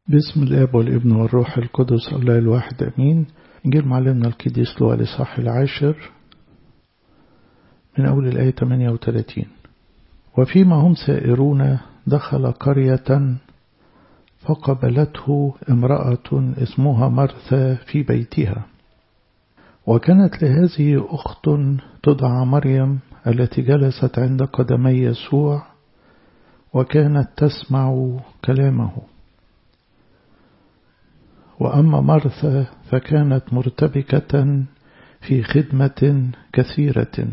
باسم الاب والابن والروح القدس الله الواحد امين انجيل معلمنا القديس لوقا الاصحاح العاشر من اول الايه 38 وفيما هم سائرون دخل قريه فقبلته امراه اسمها مرثا في بيتها وكانت لهذه اخت تدعى مريم التي جلست عند قدمي يسوع وكانت تسمع كلامه وأما مرثا فكانت مرتبكة في خدمة كثيرة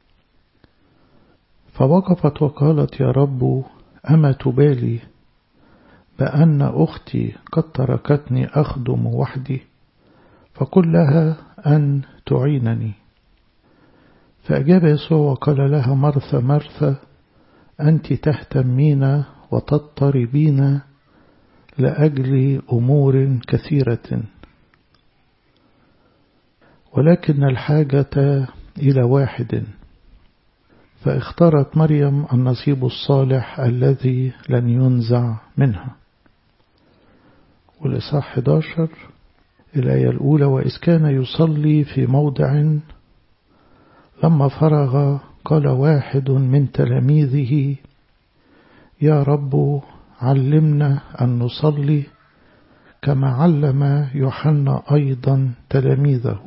فوقفت وقالت يا رب أما تبالي بأن أختي قد تركتني أخدم وحدي فقل لها أن تعينني فأجاب يسوع وقال لها مرثا مرثا أنت تهتمين وتضطربين لأجل أمور كثيرة ولكن الحاجة إلى واحد فاختارت مريم النصيب الصالح الذي لن ينزع منها والإصحاح 11 الآية الأولى وإذ كان يصلي في موضع لما فرغ قال واحد من تلاميذه يا رب علمنا أن نصلي كما علم يوحنا أيضا تلاميذه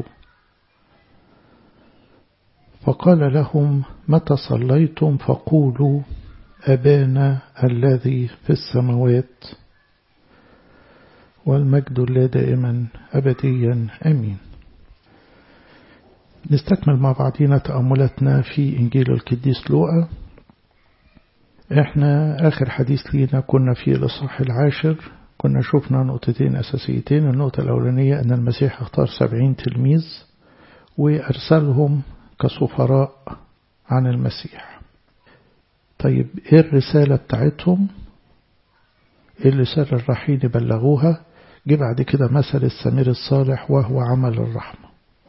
فقال لهم متى صليتم فقولوا أبانا الذي في السماوات والمجد لا دائما أبديا أمين نستكمل مع بعضنا تأملاتنا في إنجيل القديس لوقا احنا آخر حديث لينا كنا في الإصحاح العاشر كنا شفنا نقطتين أساسيتين النقطة الأولانية أن المسيح اختار سبعين تلميذ وأرسلهم كسفراء عن المسيح طيب ايه الرسالة بتاعتهم ايه الرسالة الرحيل بلغوها جه بعد كده مثل السمير الصالح وهو عمل الرحمة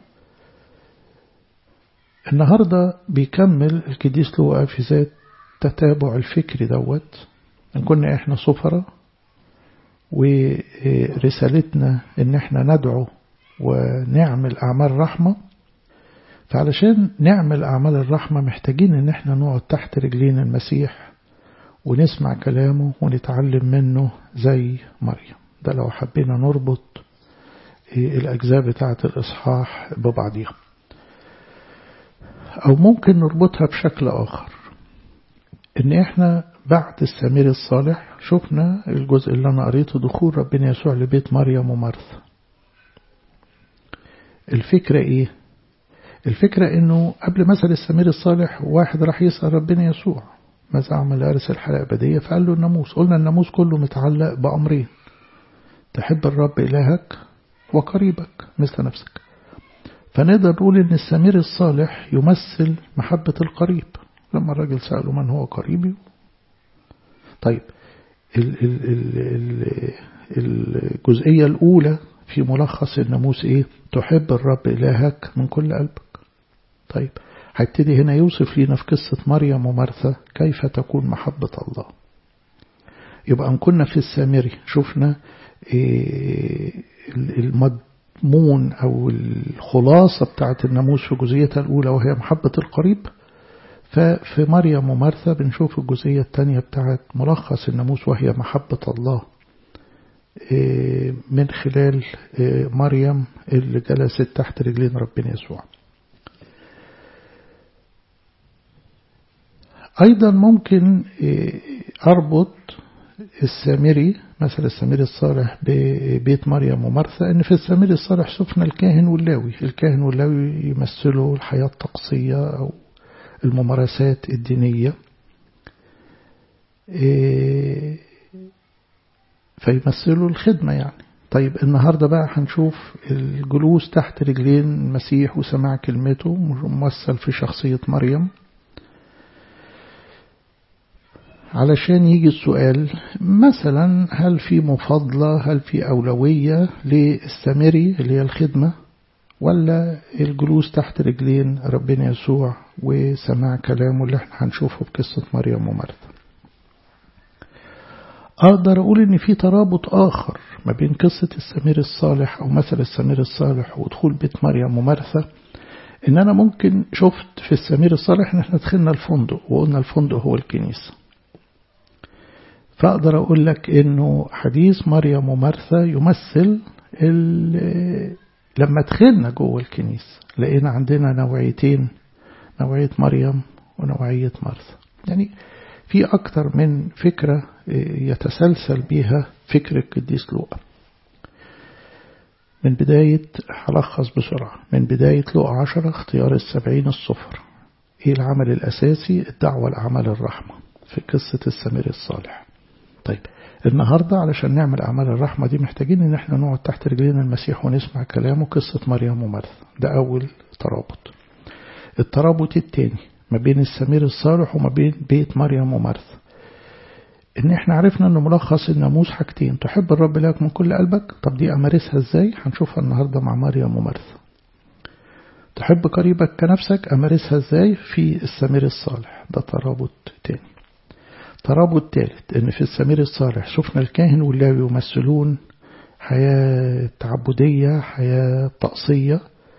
النهاردة بيكمل القديس لوقا في ذات التتابع الفكري دوت إن كنا إحنا سفرة ورسالتنا إن إحنا ندعو ونعمل أعمال رحمة فعلشان نعمل أعمال الرحمة محتاجين إن إحنا نقعد تحت رجلين المسيح ونسمع كلامه ونتعلم منه زي مريم ده لو حبينا نربط الأجزاء بتاعة الإصحاح ببعضها أو ممكن نربطها بشكل آخر ان احنا بعد السمير الصالح شفنا الجزء اللي انا قريته دخول ربنا يسوع لبيت مريم ومرثا الفكرة ايه الفكرة انه قبل مثل السمير الصالح واحد راح يسأل ربنا يسوع ماذا عمل أرس الحياة الأبدية فقال له الناموس قلنا الناموس كله متعلق بأمرين تحب الرب إلهك وقريبك مثل نفسك فنقدر نقول ان السمير الصالح يمثل محبة القريب لما الراجل سأله من هو قريبي طيب ال ال ال ال الجزئية الأولى في ملخص الناموس إيه تحب الرب إلهك من كل قلبك طيب هيبتدي هنا يوصف لنا في قصة مريم ومرثا كيف تكون محبة الله يبقى أن كنا في السامري شفنا إيه المضمون أو الخلاصة بتاعت الناموس في جزئيتها الأولى وهي محبة القريب ففي مريم ومرثا بنشوف الجزئية الثانية بتاعت ملخص الناموس وهي محبة الله من خلال مريم اللي جلست تحت رجلين ربنا يسوع أيضا ممكن أربط السامري مثل السامري الصالح ببيت مريم ومرثا ان في السامري الصالح شفنا الكاهن واللاوي الكاهن واللاوي يمثلوا الحياة الطقسية أو الممارسات الدينية فيمثلوا الخدمة يعني طيب النهاردة بقى هنشوف الجلوس تحت رجلين المسيح وسماع كلمته ممثل في شخصية مريم علشان يجي السؤال مثلا هل في مفاضلة هل في أولوية للسامري اللي هي الخدمة ولا الجلوس تحت رجلين ربنا يسوع وسماع كلامه اللي احنا هنشوفه في قصة مريم ومرثا أقدر أقول إن في ترابط آخر ما بين قصة السمير الصالح أو مثل السمير الصالح ودخول بيت مريم ومرثى إن أنا ممكن شفت في السمير الصالح إن إحنا دخلنا الفندق وقلنا الفندق هو الكنيسة فأقدر أقول لك إنه حديث مريم ومرثى يمثل لما دخلنا جوه الكنيسة لقينا عندنا نوعيتين نوعية مريم ونوعية مرثى يعني في أكتر من فكرة يتسلسل بها فكر القديس لوقا من بداية هلخص بسرعة من بداية لوقا عشرة اختيار السبعين الصفر ايه العمل الأساسي الدعوة لأعمال الرحمة في قصة السمير الصالح طيب النهاردة علشان نعمل أعمال الرحمة دي محتاجين إن احنا نقعد تحت رجلين المسيح ونسمع كلامه قصة مريم ومرثى ده أول ترابط الترابط التاني ما بين السمير الصالح وما بين بيت مريم ومرثى ان احنا عرفنا ان ملخص الناموس حاجتين تحب الرب لك من كل قلبك طب دي امارسها ازاي هنشوفها النهارده مع مريم ومرثى تحب قريبك كنفسك امارسها ازاي في السمير الصالح ده ترابط تاني ترابط تالت ان في السمير الصالح شفنا الكاهن واللاوي يمثلون حياة تعبدية حياة طقسية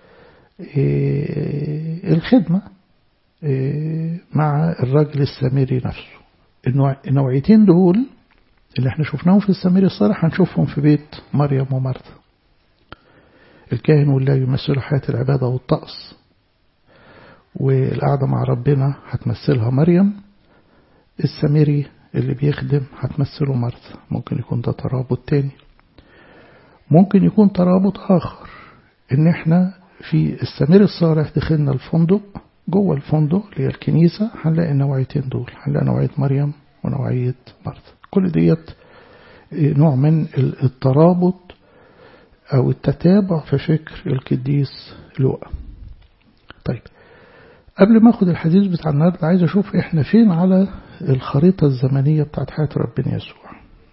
إيه الخدمة إيه مع الرجل السامري نفسه النوعيتين دول اللي احنا شفناهم في السمير الصالح هنشوفهم في بيت مريم ومرثى الكاهن والله يمثلوا حياة العبادة والطقس والقعدة مع ربنا هتمثلها مريم السامري اللي بيخدم هتمثله مرثى ممكن يكون ده ترابط تاني ممكن يكون ترابط آخر إن إحنا في السمير الصالح دخلنا الفندق جوه الفندق اللي هي الكنيسة هنلاقي النوعيتين دول هنلاقي نوعية مريم ونوعية مرثى كل ديت نوع من الترابط أو التتابع في فكر القديس لوقا طيب قبل ما أخد الحديث بتاع النهاردة عايز أشوف إحنا فين على الخريطة الزمنية بتاعت حياة ربنا يسوع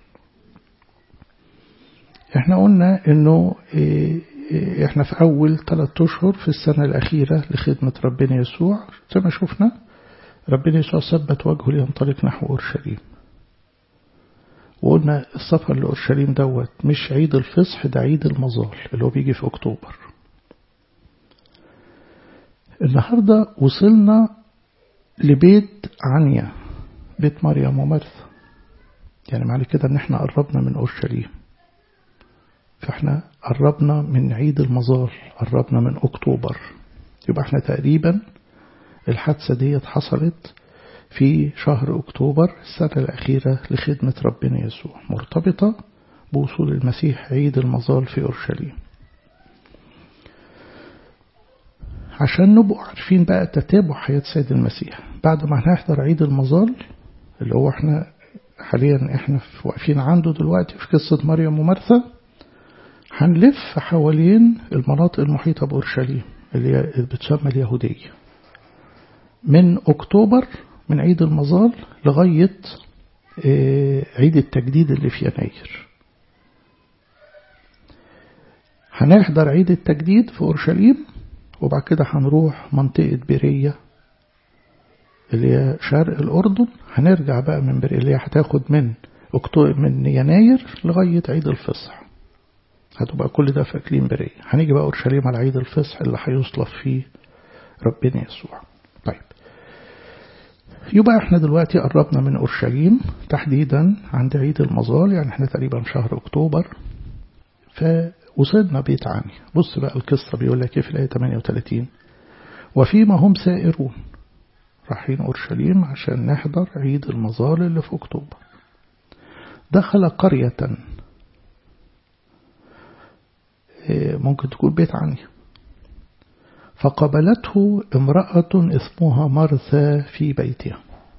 إحنا قلنا إنه إحنا في أول ثلاثة أشهر في السنة الأخيرة لخدمة ربنا يسوع زي ما شفنا ربنا يسوع ثبت وجهه لينطلق نحو أورشليم وقلنا السفر لأورشليم دوت مش عيد الفصح ده عيد المظال اللي هو بيجي في أكتوبر النهاردة وصلنا لبيت عنيا بيت مريم ومرثى يعني معنى كده ان احنا قربنا من أورشليم فاحنا قربنا من عيد المظال قربنا من أكتوبر يبقى احنا تقريبا الحادثة ديت حصلت في شهر أكتوبر السنة الأخيرة لخدمة ربنا يسوع مرتبطة بوصول المسيح عيد المظال في أورشليم عشان نبقوا عارفين بقى تتابع حياة سيد المسيح بعد ما هنحضر عيد المظال اللي هو احنا حاليا احنا واقفين عنده دلوقتي في قصة مريم ومرثى هنلف حوالين المناطق المحيطة بأورشليم اللي هي بتسمى اليهودية من أكتوبر من عيد المظال لغاية عيد التجديد اللي في يناير هنحضر عيد التجديد في أورشليم وبعد كده هنروح منطقة بيرية اللي هي شرق الأردن هنرجع بقى من بيرية اللي هي هتاخد من أكتوبر من يناير لغاية عيد الفصح هتبقى كل ده في أكليم برية هنيجي بقى أورشليم على عيد الفصح اللي هيصلف فيه ربنا يسوع طيب يبقى احنا دلوقتي قربنا من أورشليم تحديدا عند عيد المظال يعني احنا تقريبا شهر أكتوبر فوصلنا بيت عني بص بقى القصة بيقول لك ايه في الآية 38 وفيما هم سائرون رايحين أورشليم عشان نحضر عيد المظال اللي في أكتوبر دخل قرية ممكن تكون بيت عني فقبلته امرأة اسمها مرثى في بيتها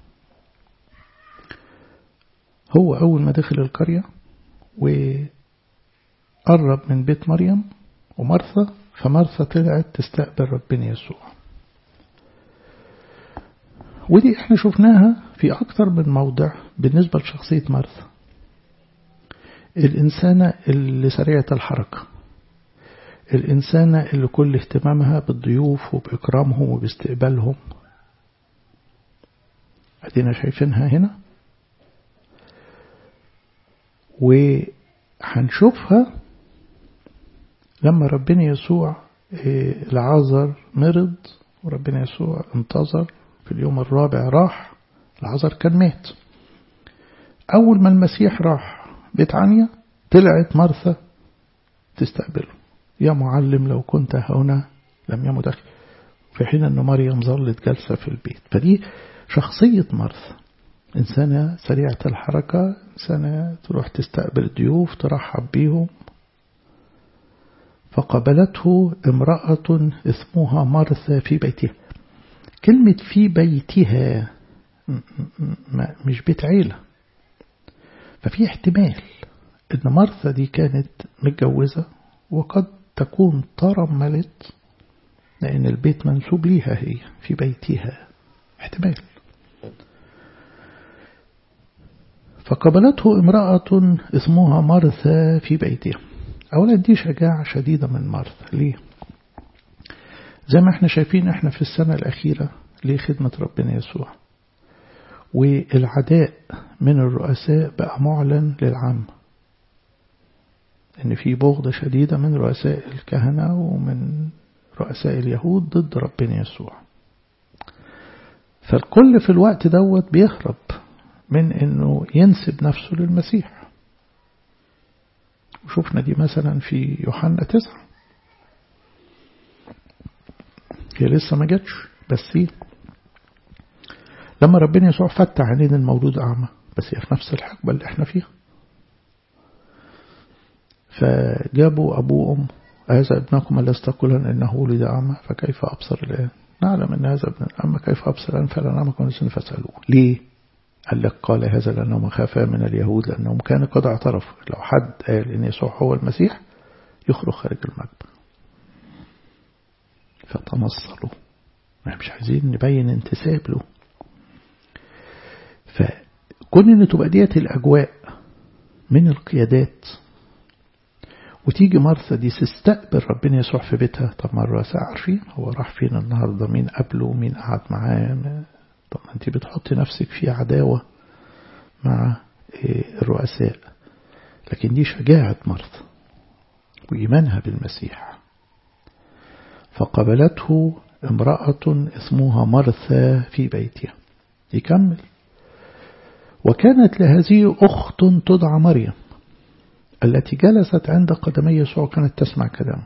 هو أول ما دخل القرية وقرب من بيت مريم ومرثى فمرثى طلعت تستقبل ربنا يسوع ودي احنا شفناها في أكثر من موضع بالنسبة لشخصية مرثى الإنسانة اللي سريعة الحركة الإنسانة اللي كل اهتمامها بالضيوف وبإكرامهم وباستقبالهم أدينا شايفينها هنا وهنشوفها لما ربنا يسوع العذر مرض وربنا يسوع انتظر في اليوم الرابع راح العذر كان مات أول ما المسيح راح بيت عنيا طلعت مرثا تستقبله يا معلم لو كنت هنا لم يمت أخي في حين أن مريم ظلت جالسة في البيت فدي شخصية مرثا إنسانة سريعة الحركة إنسانة تروح تستقبل ضيوف ترحب بيهم فقبلته امرأة اسمها مرثا في بيتها كلمة في بيتها مش بيت عيلة ففي احتمال ان مرثا دي كانت متجوزة وقد تكون ترملت لأن البيت منسوب ليها هي في بيتها احتمال فقبلته امرأة اسمها مرثا في بيتها أولا دي شجاعة شديدة من مرثا ليه زي ما احنا شايفين احنا في السنة الأخيرة لخدمة ربنا يسوع والعداء من الرؤساء بقى معلن للعامة ان في بغض شديدة من رؤساء الكهنة ومن رؤساء اليهود ضد ربنا يسوع فالكل في الوقت دوت بيهرب من انه ينسب نفسه للمسيح وشوفنا دي مثلا في يوحنا تسعة هي لسه ما جاتش بس ايه لما ربنا يسوع فتح عينين المولود أعمى بس هي في نفس الحقبة اللي احنا فيها فجابوا أبوه وأمه هذا ابنكم الذي تقولون إنه ولد أعمى فكيف أبصر الآن نعلم أن هذا ابن أما كيف أبصر الآن فلا نعم كون فاسألوه ليه قال لك قال هذا لأنهم خافا من اليهود لأنهم كانوا قد اعترفوا لو حد قال إن يسوع هو المسيح يخرج خارج المكبة فتنصلوا مش عايزين نبين انتساب له فكون ان تبقى ديت الاجواء من القيادات وتيجي مرثا دي تستقبل ربنا يسوع في بيتها طب ما الرؤساء عارفين هو راح فين النهارده مين قبله ومين قعد معاه طب ما انت بتحطي نفسك في عداوة مع الرؤساء لكن دي شجاعة مرثا وإيمانها بالمسيح فقبلته امرأة اسمها مرثا في بيتها يكمل وكانت لهذه أخت تدعى مريم التي جلست عند قدمي يسوع كانت تسمع كلامه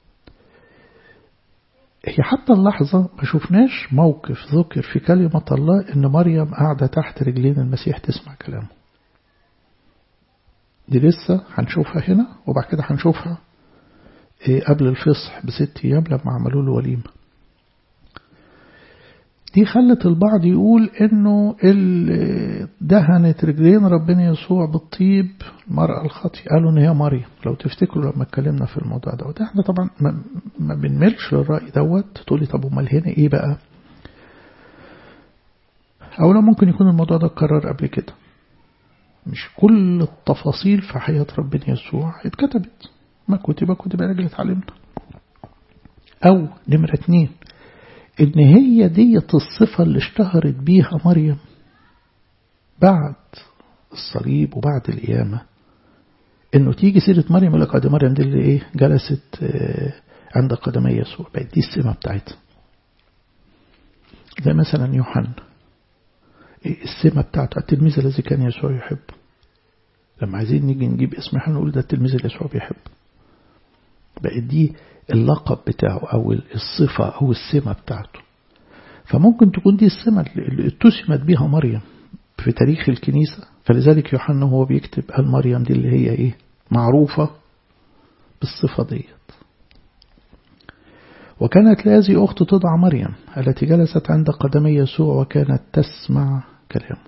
هي حتى اللحظة ما شفناش موقف ذكر في كلمة الله إن مريم قاعدة تحت رجلين المسيح تسمع كلامه دي لسه هنشوفها هنا وبعد كده هنشوفها قبل الفصح بست أيام لما عملوا له وليمة دي خلت البعض يقول انه دهنت رجلين ربنا يسوع بالطيب المرأة الخاطئة قالوا ان هي مريم لو تفتكروا لما اتكلمنا في الموضوع ده وده احنا طبعا ما, ما بنملش للرأي دوت تقولي طب امال هنا ايه بقى اولا ممكن يكون الموضوع ده اتكرر قبل كده مش كل التفاصيل في حياة ربنا يسوع اتكتبت ما كتب كتب لأجل اتعلمنا او نمرة اتنين ان هي ديت الصفة اللي اشتهرت بيها مريم بعد الصليب وبعد القيامة انه تيجي سيرة مريم يقول لك مريم دي اللي ايه جلست عند قدمي يسوع بقت دي السمة بتاعتها زي مثلا يوحنا السمة بتاعته التلميذ الذي كان يسوع يحبه لما عايزين نيجي نجيب اسم يوحنا نقول ده التلميذ اللي يسوع بيحبه بقت دي اللقب بتاعه أو الصفة أو السمة بتاعته فممكن تكون دي السمة اللي اتسمت بها مريم في تاريخ الكنيسة فلذلك يوحنا هو بيكتب قال مريم دي اللي هي ايه معروفة بالصفة ديت وكانت لهذه أخت تدعى مريم التي جلست عند قدمي يسوع وكانت تسمع كلامه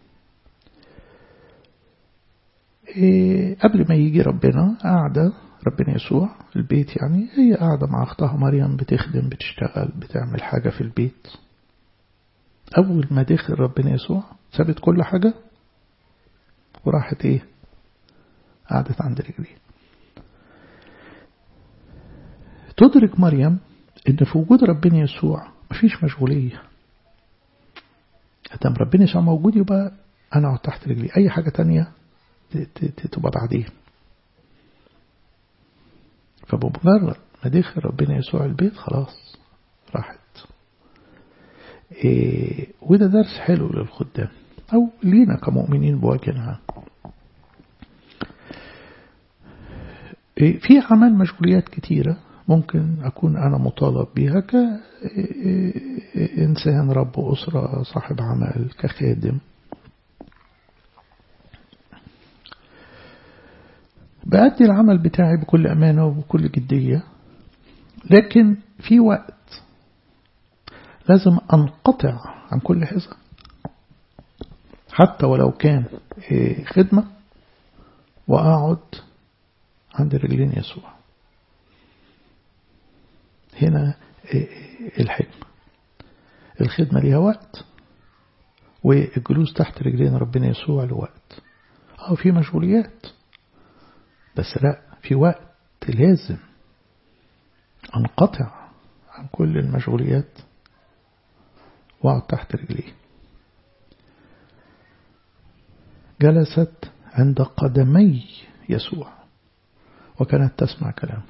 إيه قبل ما يجي ربنا قاعدة ربنا يسوع البيت يعني هي قاعدة مع أختها مريم بتخدم بتشتغل بتعمل حاجة في البيت أول ما دخل ربنا يسوع سابت كل حاجة وراحت إيه قعدت عند رجليه تدرك مريم إن في وجود ربنا يسوع مفيش مشغولية أدام ربنا يسوع موجود يبقى أنا أقعد تحت رجلي أي حاجة تانية تبقى بعدين فبمجرد ما دخل ربنا يسوع البيت خلاص راحت إيه وده درس حلو للخدام أو لينا كمؤمنين بوجه عام إيه في عمل مشغوليات كتيرة ممكن أكون أنا مطالب بها كإنسان رب أسرة صاحب عمل كخادم بأدي العمل بتاعي بكل أمانة وبكل جدية لكن في وقت لازم أنقطع عن كل هذا حتى ولو كان خدمة وأقعد عند رجلين يسوع هنا الحكمة الخدمة ليها وقت والجلوس تحت رجلين ربنا يسوع له وقت اه في مشغوليات بس لا في وقت لازم انقطع عن كل المشغوليات واقعد تحت رجليه جلست عند قدمي يسوع وكانت تسمع كلامه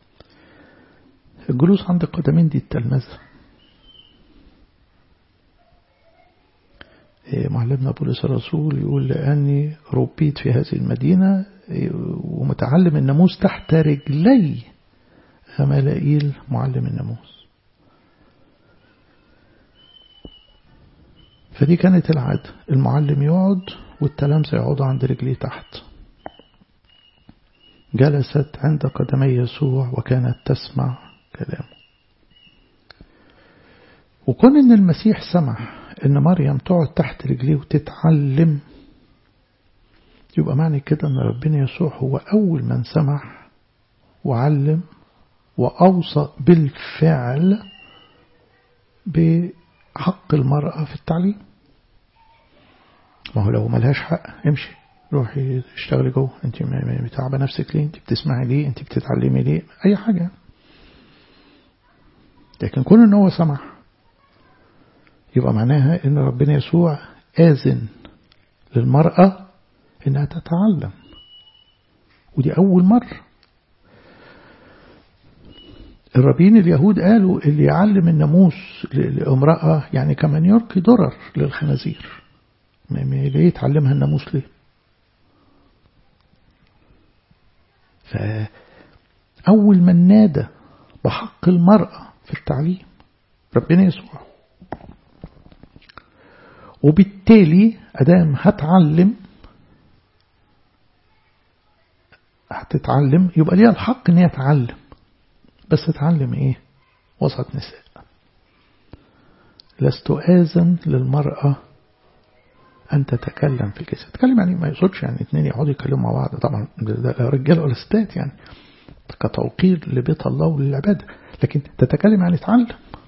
الجلوس عند القدمين دي التلمذة معلمنا بولس الرسول يقول لأني ربيت في هذه المدينة ومتعلم الناموس تحت رجلي غمالائيل معلم الناموس فدي كانت العادة المعلم يقعد والتلامذة يقعدوا عند رجليه تحت جلست عند قدمي يسوع وكانت تسمع كلامه وكون ان المسيح سمح ان مريم تقعد تحت رجليه وتتعلم يبقى معنى كده ان ربنا يسوع هو اول من سمح وعلم واوصى بالفعل بحق المرأة في التعليم ما هو لو ملهاش حق امشي روحي اشتغلي جوه انت متعبه نفسك ليه انت بتسمعي ليه انت بتتعلمي ليه اي حاجه لكن كون ان هو سمح يبقى معناها ان ربنا يسوع آذن للمرأة انها تتعلم ودي اول مرة الرابين اليهود قالوا اللي يعلم الناموس لامرأة يعني كمان يلقي ضرر للخنازير ليه يتعلمها الناموس ليه فأول من نادى بحق المرأة في التعليم ربنا يسوع وبالتالي أدام هتعلم هتتعلم يبقى ليها الحق ان هي تتعلم بس تتعلم ايه وسط نساء لست آذن للمرأة أن تتكلم في الجسد تتكلم يعني ما يقصدش يعني اتنين يقعدوا يتكلموا مع بعض طبعا ده لا رجال ولا ستات يعني كتوقير لبيت الله وللعبادة لكن تتكلم يعني تعلم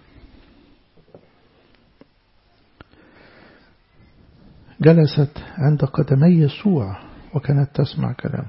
جلست عند قدمي يسوع وكانت تسمع كلامه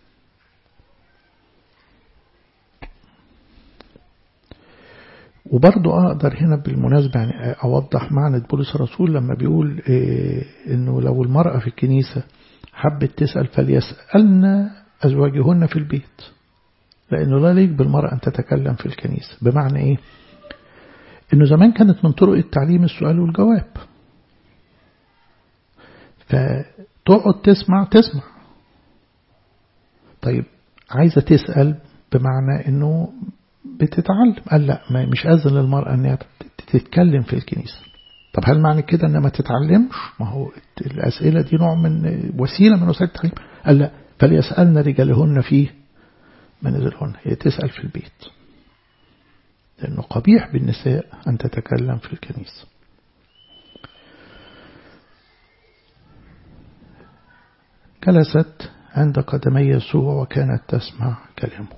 وبرضه أقدر هنا بالمناسبة يعني أوضح معنى بولس الرسول لما بيقول إيه إنه لو المرأة في الكنيسة حبت تسأل فليسألن أزواجهن في البيت لأنه لا يليق بالمرأة أن تتكلم في الكنيسة بمعنى إيه إنه زمان كانت من طرق التعليم السؤال والجواب فتقعد تسمع تسمع طيب عايزة تسأل بمعنى إنه بتتعلم قال لا ما مش أذن للمرأة أنها تتكلم في الكنيسة طب هل معنى كده أنها ما تتعلمش ما هو الأسئلة دي نوع من وسيلة من وسائل التعليم قال لا فليسألن رجالهن فيه منازلهن هي تسأل في البيت لأنه قبيح بالنساء أن تتكلم في الكنيسة جلست عند قدمي يسوع وكانت تسمع كلامه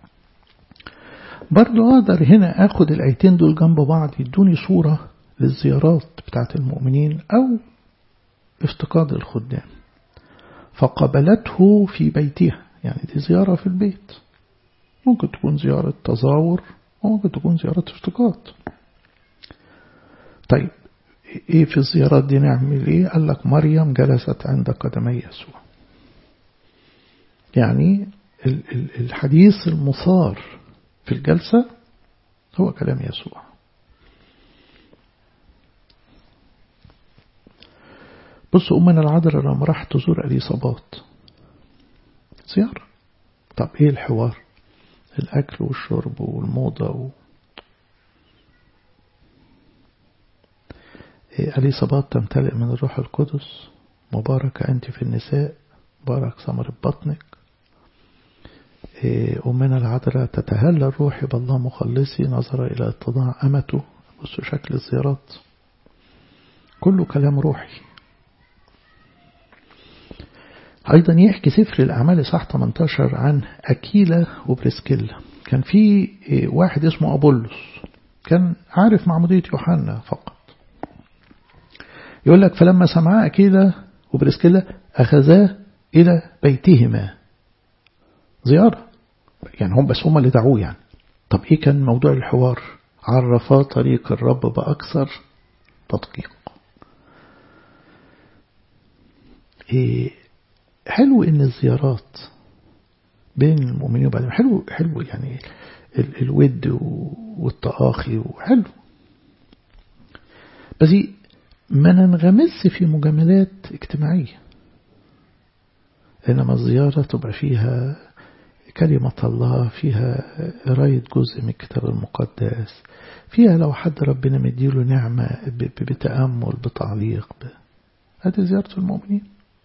برضو أقدر هنا أخد الآيتين دول جنب بعض يدوني صورة للزيارات بتاعت المؤمنين أو افتقاد الخدام فقبلته في بيتها يعني دي زيارة في البيت ممكن تكون زيارة تزاور وممكن تكون زيارة افتقاد طيب ايه في الزيارات دي نعمل ايه قال لك مريم جلست عند قدمي يسوع يعني الحديث المثار في الجلسة هو كلام يسوع بص أمنا العذراء لما راح تزور أليصابات زيارة طب إيه الحوار الأكل والشرب والموضة و... إيه أليصابات تمتلئ من الروح القدس مباركة أنت في النساء بارك ثمر بطنك إيه أمنا العذراء تتهلى الروح بالله مخلصي نظر إلى اتضاع أمته بصوا شكل الزيارات كله كلام روحي أيضا يحكي سفر الأعمال صح 18 عن أكيلا وبريسكيلا كان في واحد اسمه أبولس كان عارف معمودية يوحنا فقط يقول لك فلما سمعا أكيلا وبريسكيلا أخذاه إلى بيتهما زيارة يعني هم بس هم اللي دعوه يعني طب إيه كان موضوع الحوار عرفا طريق الرب بأكثر تدقيق إيه حلو ان الزيارات بين المؤمنين وبعدين حلو حلو يعني ال الود والتآخي وحلو بس ما ننغمس في مجاملات اجتماعية إنما الزيارة تبقى فيها كلمة الله فيها قراية جزء من الكتاب المقدس فيها لو حد ربنا مديله نعمة بتأمل بتعليق هذه زيارة المؤمنين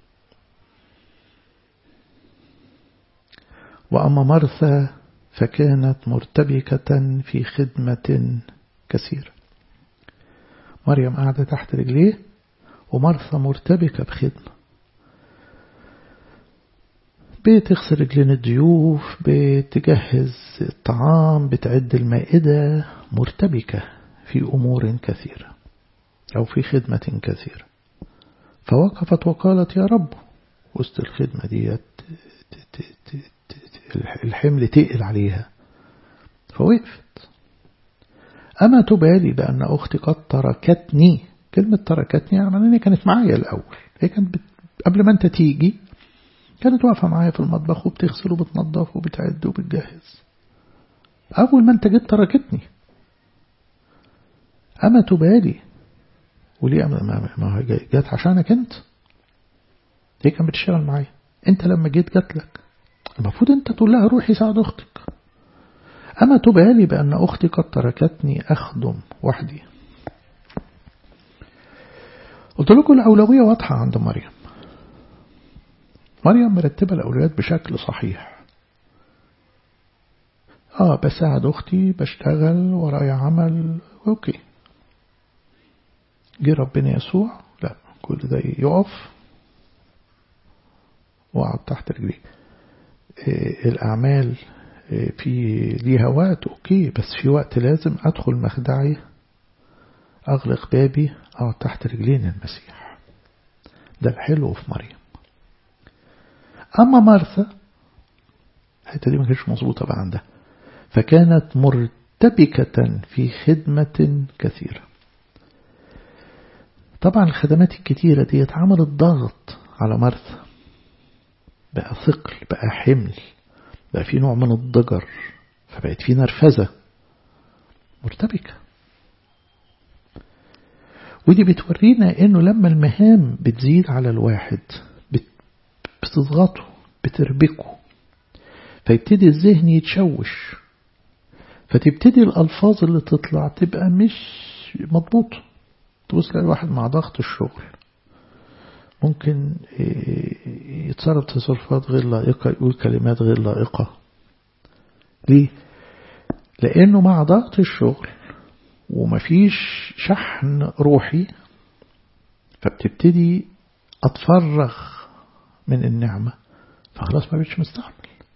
وأما مرثى فكانت مرتبكة في خدمة كثيرة مريم قاعدة تحت رجليه ومرثى مرتبكة بخدمة بتغسل رجلين الضيوف بتجهز الطعام بتعد المائدة مرتبكة في أمور كثيرة أو في خدمة كثيرة فوقفت وقالت يا رب وسط الخدمة ديت الحمل تقل عليها فوقفت أما تبالي بأن أختي قد تركتني كلمة تركتني يعني أنها كانت معايا الأول هي كانت بت... قبل ما أنت تيجي كانت واقفة معايا في المطبخ وبتغسل وبتنظف وبتعد وبتجهز أول ما أنت جيت تركتني أما تبالي وليه ما جت عشانك أنت هي كانت بتشتغل معايا أنت لما جيت جات لك المفروض أنت تقول لها روحي ساعد أختك أما تبالي بأن أختي قد تركتني أخدم وحدي قلت لكم الأولوية واضحة عند مريم مريم مرتبة الأولويات بشكل صحيح آه بساعد أختي بشتغل ورايا عمل أوكي جه ربنا يسوع لا كل ده يقف وقعد تحت رجليه الأعمال في ليها وقت أوكي بس في وقت لازم أدخل مخدعي أغلق بابي أقعد تحت رجلين المسيح ده الحلو في مريم أما مرثا الحتة دي ما كانتش مظبوطة بقى عندها فكانت مرتبكة في خدمة كثيرة طبعا الخدمات الكتيرة دي عملت ضغط على مرثا بقى ثقل بقى حمل بقى في نوع من الضجر فبقت في نرفزة مرتبكة ودي بتورينا انه لما المهام بتزيد على الواحد بتضغطه بتربكه فيبتدي الذهن يتشوش فتبتدي الألفاظ اللي تطلع تبقى مش مضبوطة تبص الواحد مع ضغط الشغل ممكن يتصرف تصرفات غير لائقة يقول كلمات غير لائقة ليه؟ لأنه مع ضغط الشغل ومفيش شحن روحي فبتبتدي أتفرغ من النعمة فخلاص ما بقتش مستحمل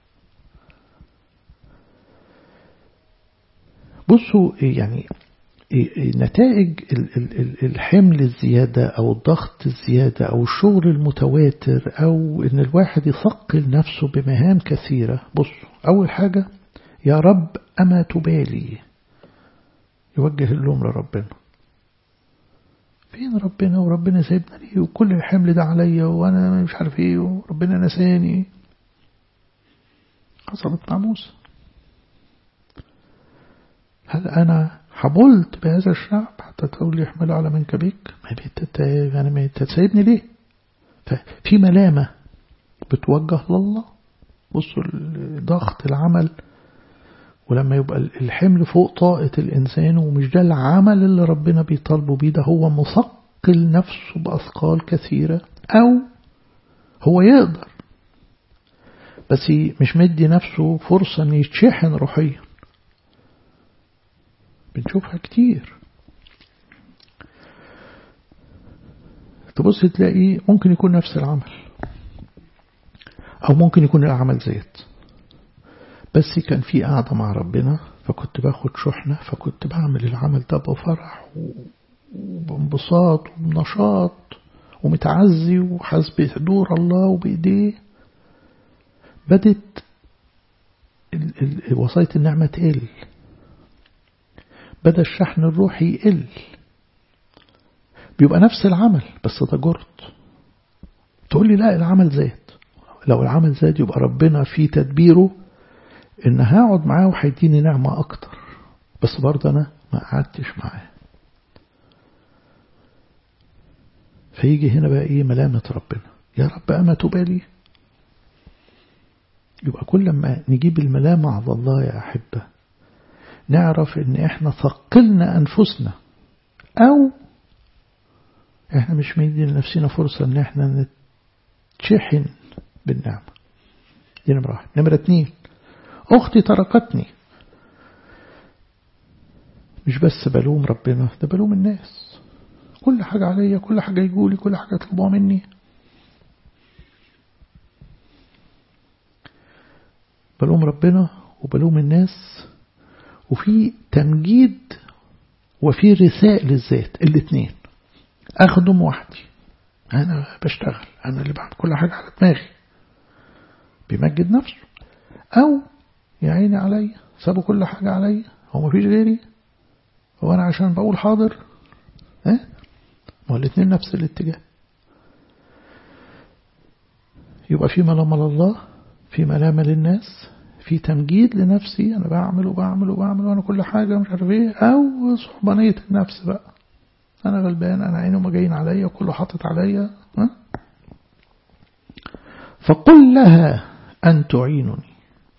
بصوا يعني نتائج الحمل الزيادة أو الضغط الزيادة أو الشغل المتواتر أو إن الواحد يثقل نفسه بمهام كثيرة بصوا أول حاجة يا رب أما تبالي يوجه اللوم لربنا فين ربنا وربنا سايبنا ليه وكل الحمل ده عليا وأنا مش عارف إيه وربنا نساني حصلت مع موسى هل أنا حبلت بهذا الشعب حتى تقول لي احمله على منكبيك ما بيتت يعني ما تسيبني ليه ففي ملامة بتوجه لله بصوا ضغط العمل ولما يبقى الحمل فوق طاقة الإنسان ومش ده العمل اللي ربنا بيطالبه بيه ده هو مثقل نفسه بأثقال كثيرة أو هو يقدر بس مش مدي نفسه فرصة أن يتشحن روحيا بنشوفها كتير تبص تلاقي ممكن يكون نفس العمل أو ممكن يكون العمل زيت بس كان في قاعدة مع ربنا فكنت باخد شحنة فكنت بعمل العمل ده بفرح وبانبساط وبنشاط ومتعزي وحسب حضور الله وبإيديه بدت وصاية النعمة تقل بدأ الشحن الروحي يقل بيبقى نفس العمل بس ده جرد تقول لي لا العمل زاد لو العمل زاد يبقى ربنا في تدبيره ان هقعد معاه وهيديني نعمة اكتر بس برضه انا ما قعدتش معاه فيجي هنا بقى ايه ملامة ربنا يا رب اما تبالي يبقى كل ما نجيب الملامة على الله يا أحبة نعرف ان احنا ثقلنا انفسنا او احنا مش مدين لنفسنا فرصة ان احنا نتشحن بالنعمة دي نمرة واحد نمرة اتنين اختي تركتني مش بس بلوم ربنا ده بلوم الناس كل حاجة عليا كل حاجة يقولي كل حاجة يطلبوها مني بلوم ربنا وبلوم الناس وفي تمجيد وفي رثاء للذات الاثنين أخدم وحدي أنا بشتغل أنا اللي بعمل كل حاجة على دماغي بيمجد نفسه أو يا عيني عليا سابوا كل حاجة عليا هو مفيش غيري هو أنا عشان بقول حاضر ها ما هو الاثنين نفس الاتجاه يبقى في ملامة لله في ملامة للناس في تمجيد لنفسي أنا بعمل وبعمل وبعمل وأنا كل حاجة مش عارف إيه أو صحبانية النفس بقى أنا غلبان أنا عيني ما جايين عليا وكله حاطط عليا ها؟ فقل لها أن تعينني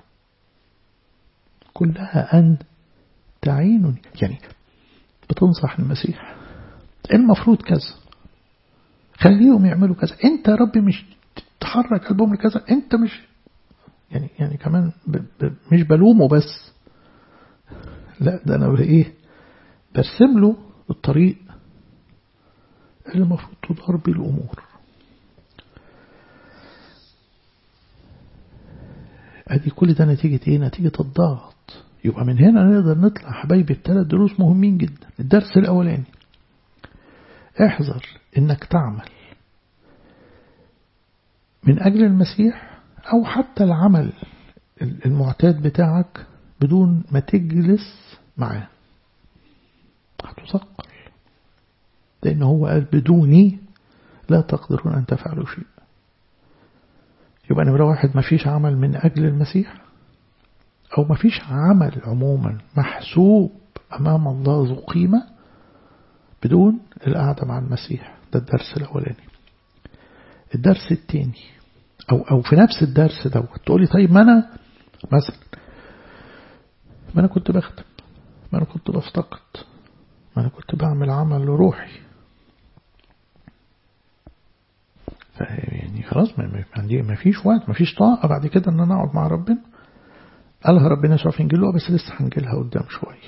قل لها أن تعينني يعني بتنصح المسيح المفروض كذا خليهم يعملوا كذا انت يا ربي مش تحرك قلبهم لكذا انت مش يعني يعني كمان ب ب مش بلومه بس لا ده انا ايه برسم له الطريق اللي المفروض تدار بيه الامور ادي كل ده نتيجة ايه نتيجة الضغط يبقى من هنا نقدر نطلع حبايبي بثلاث دروس مهمين جدا الدرس الاولاني احذر انك تعمل من اجل المسيح او حتى العمل المعتاد بتاعك بدون ما تجلس معاه هتثقل لان هو قال بدوني لا تقدرون ان تفعلوا شيء يبقى نمرة واحد ما فيش عمل من أجل المسيح أو ما فيش عمل عموما محسوب أمام الله ذو قيمة بدون القعدة مع المسيح ده الدرس الأولاني الدرس الثاني أو أو في نفس الدرس دوت تقولي طيب ما أنا مثلا ما أنا كنت بخدم ما أنا كنت بفتقد ما أنا كنت بعمل عمل روحي يعني خلاص ما عندي ما فيش وقت ما فيش طاقة بعد كده ان انا اقعد مع ربنا قالها ربنا يسوع في انجيله بس لسه هنجيلها قدام شوية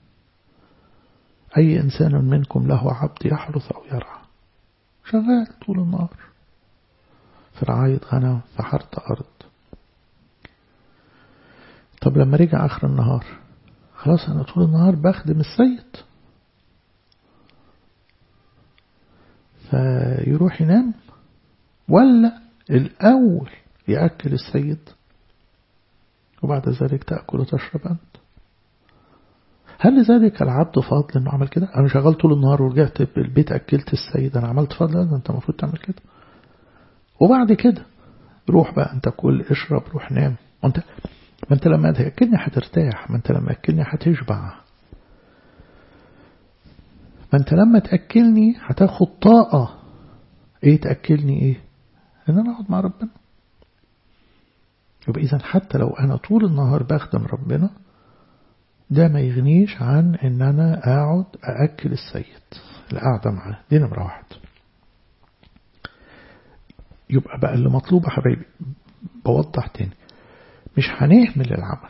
اي انسان منكم له عبد يحرث او يرعى شغال طول النهار في رعاية غنم في حرث ارض طب لما رجع اخر النهار خلاص انا طول النهار بخدم السيد فيروح ينام ولا الأول يأكل السيد وبعد ذلك تأكل وتشرب أنت هل لذلك العبد فضل أنه عمل كده أنا شغال طول النهار ورجعت البيت أكلت السيد أنا عملت فضل ده أنت المفروض تعمل كده وبعد كده روح بقى أنت كل اشرب روح نام وأنت ما انت لما تأكلني هترتاح ما انت لما تأكلني هتشبع ما انت لما تأكلني هتاخد طاقة ايه تأكلني ايه ان انا اقعد مع ربنا يبقى اذا حتى لو انا طول النهار بخدم ربنا ده ما يغنيش عن ان انا اقعد اأكل السيد القعدة معاه دي نمرة واحد يبقى بقى اللي مطلوب يا حبايبي بوضح تاني مش هنهمل العمل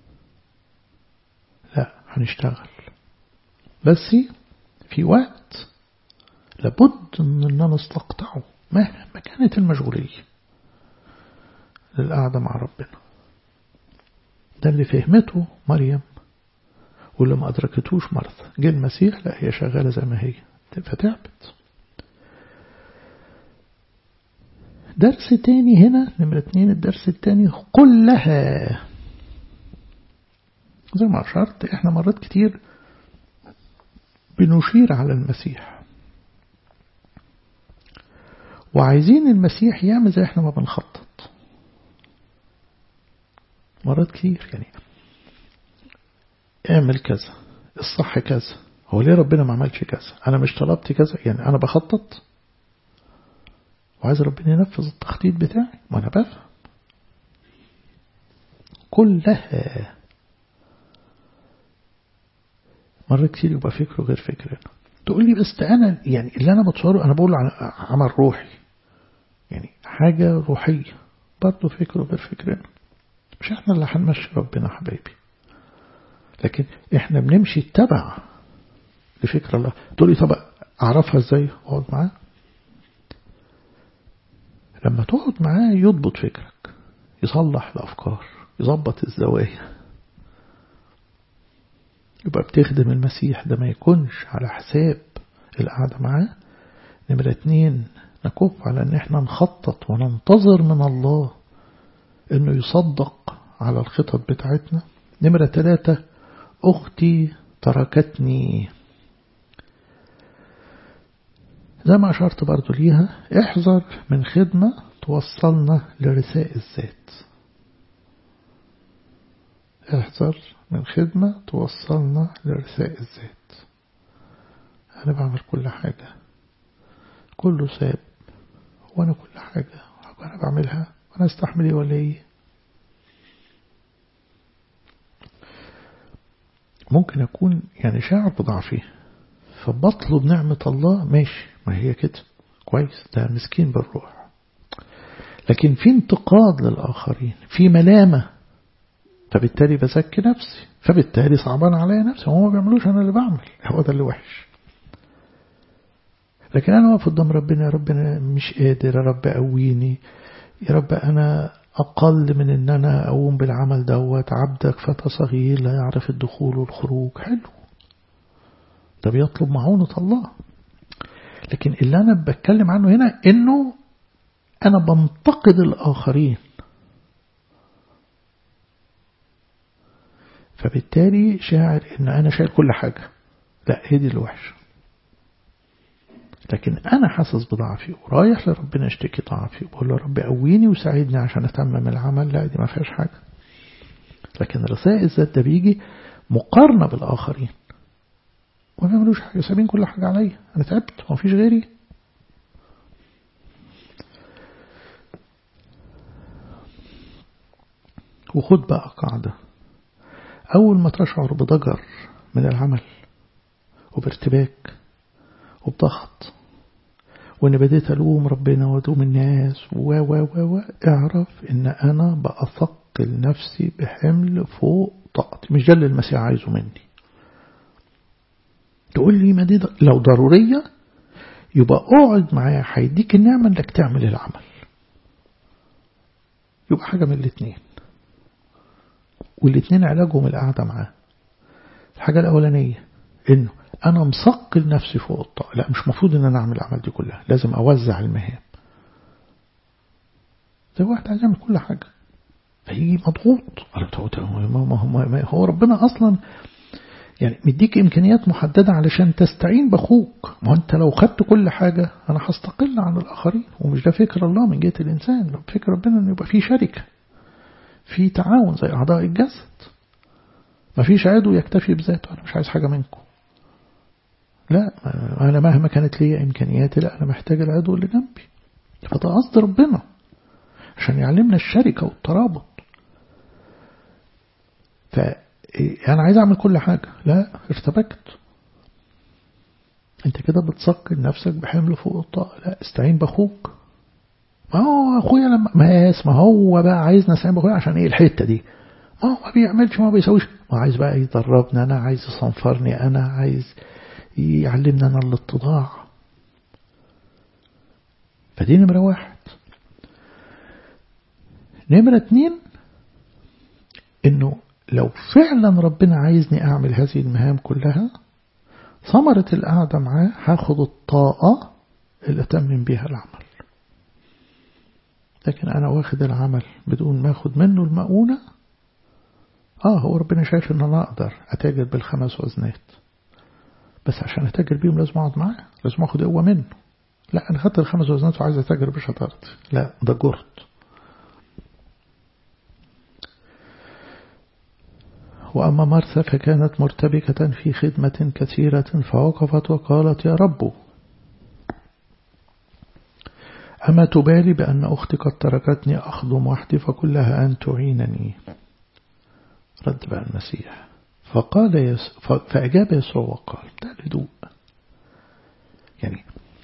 لا هنشتغل بس في وقت لابد ان انا استقطعه مهما كانت المشغولية للقعدة مع ربنا ده اللي فهمته مريم واللي ما أدركتوش مرثا جه المسيح لا هي شغالة زي ما هي فتعبت درس تاني هنا نمرة اتنين الدرس التاني قل لها زي ما أشرت احنا مرات كتير بنشير على المسيح وعايزين المسيح يعمل زي احنا ما بنخطط مرات كتير يعني اعمل كذا الصح كذا هو ليه ربنا ما عملش كذا انا مش طلبت كذا يعني انا بخطط وعايز ربنا ينفذ التخطيط بتاعي ما انا بفهم كلها مرة كتير يبقى فكره غير فكرنا تقول لي بس أنا يعني اللي أنا بتصوره أنا بقول عمل روحي يعني حاجة روحية برضه فكره غير فكرنا مش احنا اللي هنمشي ربنا حبايبي لكن احنا بنمشي اتبع لفكر الله تقول لي طب اعرفها ازاي اقعد معاه لما تقعد معاه يضبط فكرك يصلح الافكار يظبط الزوايا يبقى بتخدم المسيح ده ما يكونش على حساب القعدة معاه نمرة اتنين نكف على ان احنا نخطط وننتظر من الله انه يصدق على الخطط بتاعتنا نمرة ثلاثة اختي تركتني زي ما أشرت برضو ليها احذر من خدمة توصلنا لرثاء الذات احذر من خدمة توصلنا لرثاء الذات أنا بعمل كل حاجة كله ساب وأنا كل حاجة وأنا بعملها وأنا استحمل إيه ولا إيه ممكن أكون يعني شاعر بضعفي فبطلب نعمة الله ماشي ما هي كده كويس ده مسكين بالروح لكن في انتقاد للآخرين في ملامة فبالتالي بزكي نفسي فبالتالي صعبان عليا نفسي هو ما بيعملوش أنا اللي بعمل هو ده اللي وحش لكن أنا واقف قدام ربنا يا رب أنا مش قادر يا رب قويني يا رب أنا أقل من أن أنا أقوم بالعمل دوت عبدك فتى صغير لا يعرف الدخول والخروج حلو ده بيطلب معونة الله لكن اللي أنا بتكلم عنه هنا إنه أنا بنتقد الآخرين فبالتالي شاعر إن أنا شايل كل حاجة لا هي دي الوحشة لكن أنا حاسس بضعفي ورايح لربنا اشتكي ضعفي وبقول له رب قويني وساعدني عشان أتمم العمل لا دي ما فيهاش حاجة لكن رسائل الذات ده بيجي مقارنة بالآخرين وما بيعملوش حاجة سابين كل حاجة عليا أنا تعبت ما فيش غيري وخد بقى قاعدة أول ما تشعر بضجر من العمل وبارتباك وبضغط وإن بديت ألوم ربنا وألوم الناس و و و و اعرف إن أنا بأثقل نفسي بحمل فوق طاقتي مش ده اللي المسيح عايزه مني تقول لي ما دي لو ضرورية يبقى اقعد معايا هيديك النعمة انك تعمل العمل يبقى حاجة من الاثنين والاثنين علاجهم القعدة معاه الحاجة الأولانية إنه أنا مثقل نفسي فوق الطاقة لا مش مفروض إن أنا أعمل الأعمال دي كلها لازم أوزع المهام زي واحد عايز يعمل كل حاجة فيجي مضغوط هو ربنا أصلا يعني مديك إمكانيات محددة علشان تستعين بأخوك ما أنت لو خدت كل حاجة أنا هستقل عن الآخرين ومش ده فكر الله من جهة الإنسان فكر ربنا أنه يبقى فيه شركة في تعاون زي أعضاء الجسد مفيش عضو يكتفي بذاته أنا مش عايز حاجة منكم لا أنا مهما كانت لي إمكانياتي لا أنا محتاج العضو اللي جنبي فده قصد ربنا عشان يعلمنا الشركة والترابط فأنا عايز أعمل كل حاجة لا ارتبكت انت كده بتثقل نفسك بحمل فوق الطاقة لا استعين بأخوك ما هو أخويا لما ما ما هو بقى عايزنا نستعين بأخويا عشان إيه الحتة دي ما هو ما بيعملش ما بيسويش ما عايز بقى يدربني أنا عايز يصنفرني أنا عايز يعلمنا أنا الاتضاع فدي نمرة واحد نمرة اتنين انه لو فعلا ربنا عايزني اعمل هذه المهام كلها ثمرة القعدة معاه هاخد الطاقة اللي أتمم بيها العمل لكن أنا واخد العمل بدون ما أخد منه المؤونة آه هو ربنا شايف إن أنا أقدر أتاجر بالخمس وزنات بس عشان أتاجر بيهم لازم أقعد معاه لازم أخد قوة منه لا أنا خدت الخمس وزنات وعايز أتاجر بشطارتي لا ده جرد وأما مرثا فكانت مرتبكة في خدمة كثيرة فوقفت وقالت يا رب أما تبالي بأن أختي قد تركتني أخدم وحدي فكلها أن تعينني رد بقى المسيح فقال يس فأجاب يسوع وقال ده الهدوء يعني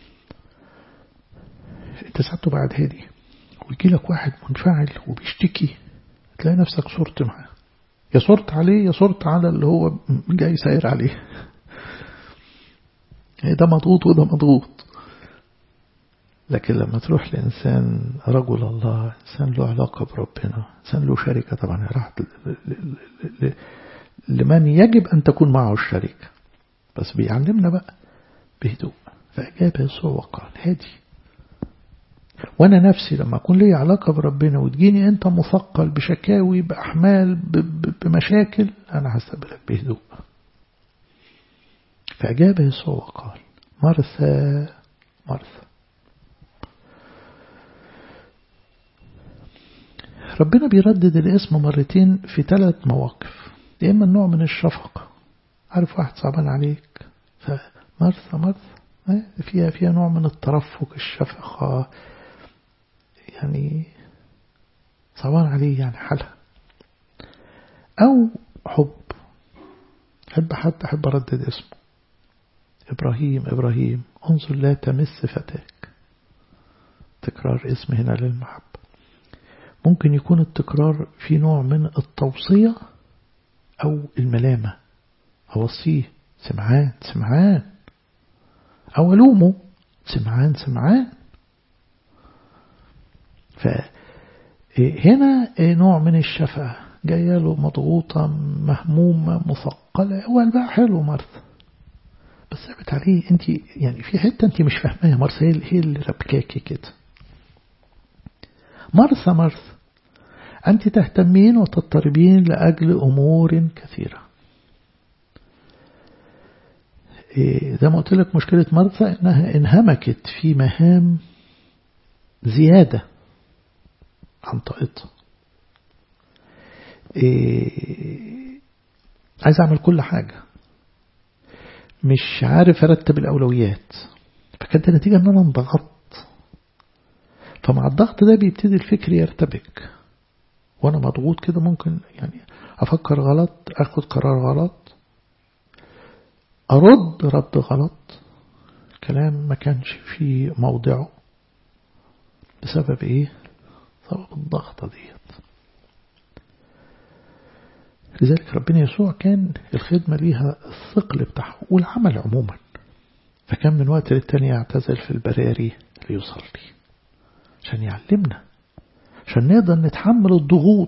انت ساعته بعد هادي ويجي لك واحد منفعل وبيشتكي تلاقي نفسك صرت معاه يا صرت عليه يا صرت على اللي هو جاي ساير عليه ده مضغوط وده مضغوط لكن لما تروح لإنسان رجل الله إنسان له علاقة بربنا إنسان له شركة طبعا راحت لمن يجب أن تكون معه الشركة بس بيعلمنا بقى بهدوء فأجاب يسوع وقال هادي وانا نفسي لما اكون لي علاقة بربنا وتجيني انت مثقل بشكاوي باحمال بمشاكل انا هستقبلك بهدوء فاجاب يسوع وقال مرثى مرثى ربنا بيردد الاسم مرتين في ثلاث مواقف يا اما النوع من الشفقة عارف واحد صعبان عليك فمرثى مرثى فيها فيها نوع من الترفق الشفقة يعني صعبان عليه يعني حالها أو حب حب حد أحب أردد اسمه إبراهيم إبراهيم انظر لا تمس فتاك تكرار اسم هنا للمحبة ممكن يكون التكرار في نوع من التوصية أو الملامة أوصيه سمعان سمعان أو ألومه سمعان سمعان فهنا نوع من الشفقة جاية له مضغوطة مهمومة مثقلة هو بقى حلو مرثى بس ثابت عليه انت يعني في حتة انت مش فاهماها مرثى هي اللي ربكاكي كده مرثى مرثى أنت تهتمين وتضطربين لأجل أمور كثيرة زي ما قلت لك مشكلة مرثى إنها انهمكت في مهام زيادة عن طاقتها إيه عايز أعمل كل حاجة مش عارف أرتب الأولويات فكانت النتيجة أن أنا انضغطت فمع الضغط ده بيبتدي الفكر يرتبك وأنا مضغوط كده ممكن يعني أفكر غلط أخد قرار غلط أرد رد غلط كلام ما كانش في موضعه بسبب إيه بسبب الضغطة ديت لذلك ربنا يسوع كان الخدمة ليها الثقل بتاعه والعمل عموما فكان من وقت للتاني يعتزل في البراري ليصلي عشان يعلمنا عشان نقدر نتحمل الضغوط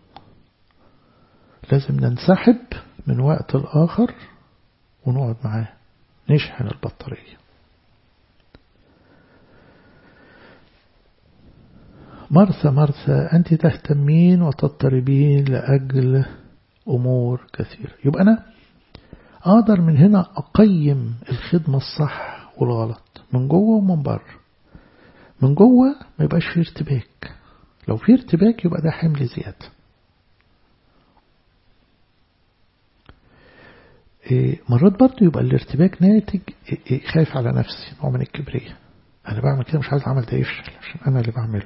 لازم ننسحب من وقت الآخر ونقعد معاه نشحن البطارية مرثى مرثى أنت تهتمين وتضطربين لأجل أمور كثيرة يبقى أنا أقدر من هنا أقيم الخدمة الصح والغلط من جوه ومن بره من جوه ما يبقاش فيه ارتباك لو في ارتباك يبقى ده حمل زيادة مرات برضه يبقى الارتباك ناتج خايف على نفسي نوع من الكبرية أنا بعمل كده مش عايز العمل ده يفشل عشان أنا اللي بعمله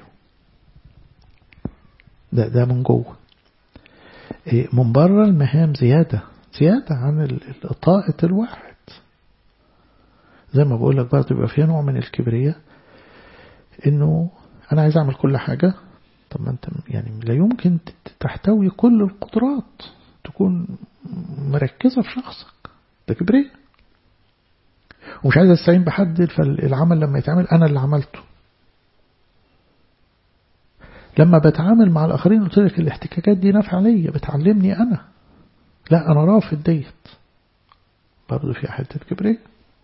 ده ده من جوه من بره المهام زيادة زيادة عن طاقة الواحد زي ما بقول لك برضه يبقى فيها نوع من الكبرية إنه أنا عايز أعمل كل حاجة طب ما أنت يعني لا يمكن تحتوي كل القدرات تكون مركزة في شخصك ده كبرية ومش عايز استعين بحد فالعمل لما يتعمل أنا اللي عملته لما بتعامل مع الآخرين قلت لك الاحتكاكات دي نافعة ليا بتعلمني أنا لا أنا رافض ديت برضه في حتة كبرية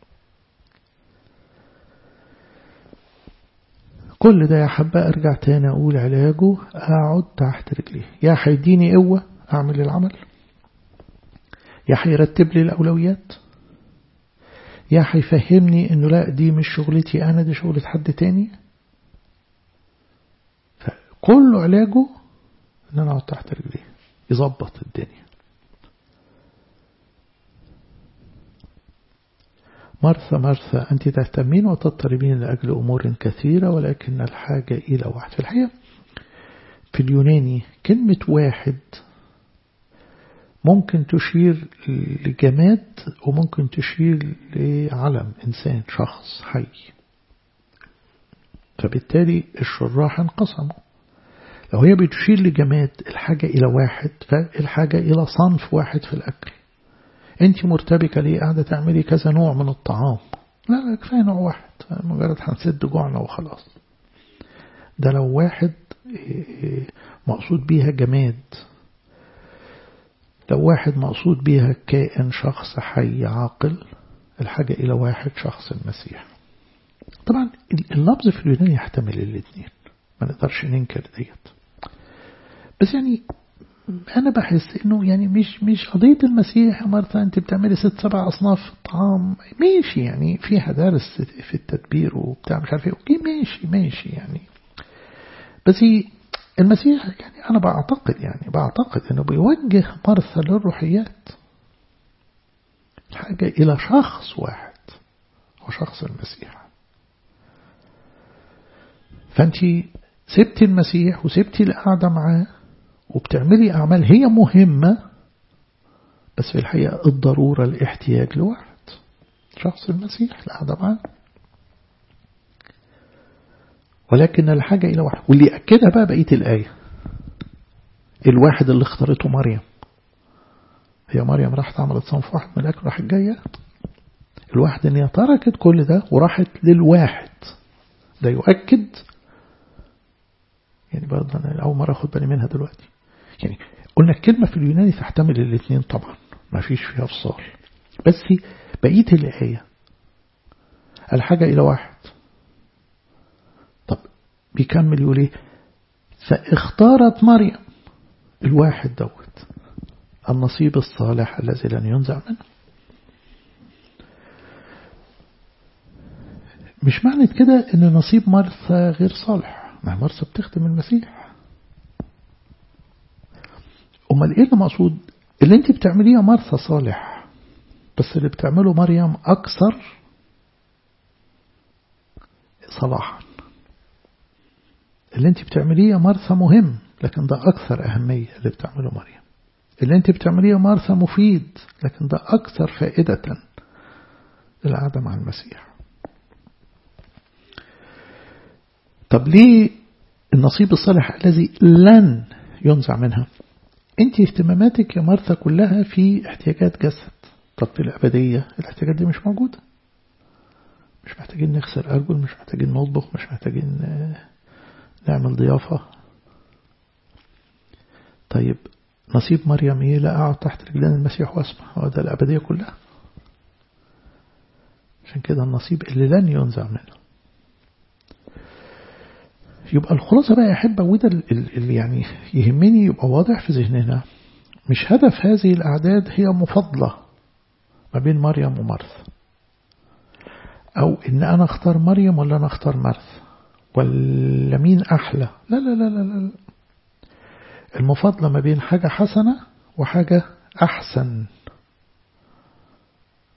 كل ده يا حبة أرجع تاني أقول علاجه أقعد تحت رجليه يا هيديني قوة أعمل العمل يا هيرتب لي الأولويات يا هيفهمني إنه لا دي مش شغلتي أنا دي شغلة حد تاني فكل علاجه إن أنا أقعد تحت رجليه يظبط الدنيا مرثى مرثى أنت تهتمين وتضطربين لأجل أمور كثيرة ولكن الحاجة إلى واحد في الحقيقة في اليوناني كلمة واحد ممكن تشير لجماد وممكن تشير لعلم إنسان شخص حي فبالتالي الشراح انقسموا لو هي بتشير لجماد الحاجة إلى واحد فالحاجة إلى صنف واحد في الأكل أنت مرتبكة ليه قاعدة تعملي كذا نوع من الطعام لا لا كفاية نوع واحد مجرد هنسد جوعنا وخلاص ده لو واحد مقصود بيها جماد لو واحد مقصود بيها كائن شخص حي عاقل الحاجة إلى واحد شخص المسيح طبعا اللفظ في اليوناني يحتمل الاثنين ما نقدرش ننكر ديت بس يعني أنا بحس إنه يعني مش مش قضية المسيح يا مرتا أنت بتعملي ست سبع أصناف طعام ماشي يعني فيها درس في التدبير وبتاع مش عارف إيه أوكي ماشي ماشي يعني بس المسيح يعني أنا بعتقد يعني بعتقد إنه بيوجه مرثى للروحيات الحاجة إلى شخص واحد هو شخص المسيح فأنت سبتي المسيح وسبتي القعدة معاه وبتعملي أعمال هي مهمة بس في الحقيقة الضرورة الاحتياج لواحد شخص المسيح القعدة معاه ولكن الحاجة إلى واحد واللي أكدها بقى بقية الآية الواحد اللي اختارته مريم هي مريم راحت عملت صنف واحد من الأكل راحت جاية الواحد ان هي تركت كل ده وراحت للواحد ده يؤكد يعني برضه أنا أول مرة أخد بالي منها دلوقتي يعني قلنا الكلمة في اليوناني تحتمل الاثنين طبعا ما فيش فيها فصال بس بقية الآية الحاجة إلى واحد طب بيكمل يقول ايه فاختارت مريم الواحد دوت النصيب الصالح الذي لن ينزع منه مش معنى كده ان نصيب مرثى غير صالح ما مرثى بتخدم المسيح امال ايه المقصود اللي انت بتعمليه يا مرثى صالح بس اللي بتعمله مريم اكثر صلاحا اللي انت بتعمليه يا مرثى مهم لكن ده اكثر اهمية اللي بتعمله مريم اللي انت بتعمليه يا مرثى مفيد لكن ده اكثر فائدة للقعدة مع المسيح طب ليه النصيب الصالح الذي لن ينزع منها انت اهتماماتك يا مرثى كلها في احتياجات جسد طب في الأبدية الاحتياجات دي مش موجودة مش محتاجين نغسل أرجل مش محتاجين نطبخ مش محتاجين نعمل ضيافة طيب نصيب مريم ايه لا اقعد تحت رجلين المسيح واسمع هو ده الأبدية كلها عشان كده النصيب اللي لن ينزع منه يبقى الخلاصة بقى يا أحبة وده اللي يعني يهمني يبقى واضح في ذهننا مش هدف هذه الأعداد هي مفضلة ما بين مريم ومرث أو إن أنا أختار مريم ولا أنا أختار مرث ولا مين أحلى لا لا لا لا, لا. المفاضلة ما بين حاجة حسنة وحاجة أحسن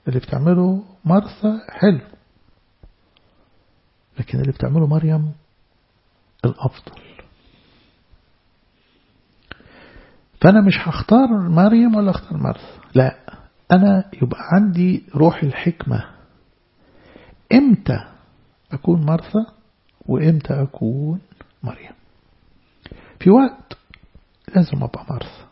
اللي بتعمله مرثا حلو لكن اللي بتعمله مريم الأفضل فأنا مش هختار مريم ولا اختار مرثا لا أنا يبقى عندي روح الحكمة إمتى أكون مرثا وإمتى أكون مريم في وقت لازم أبقى مرثا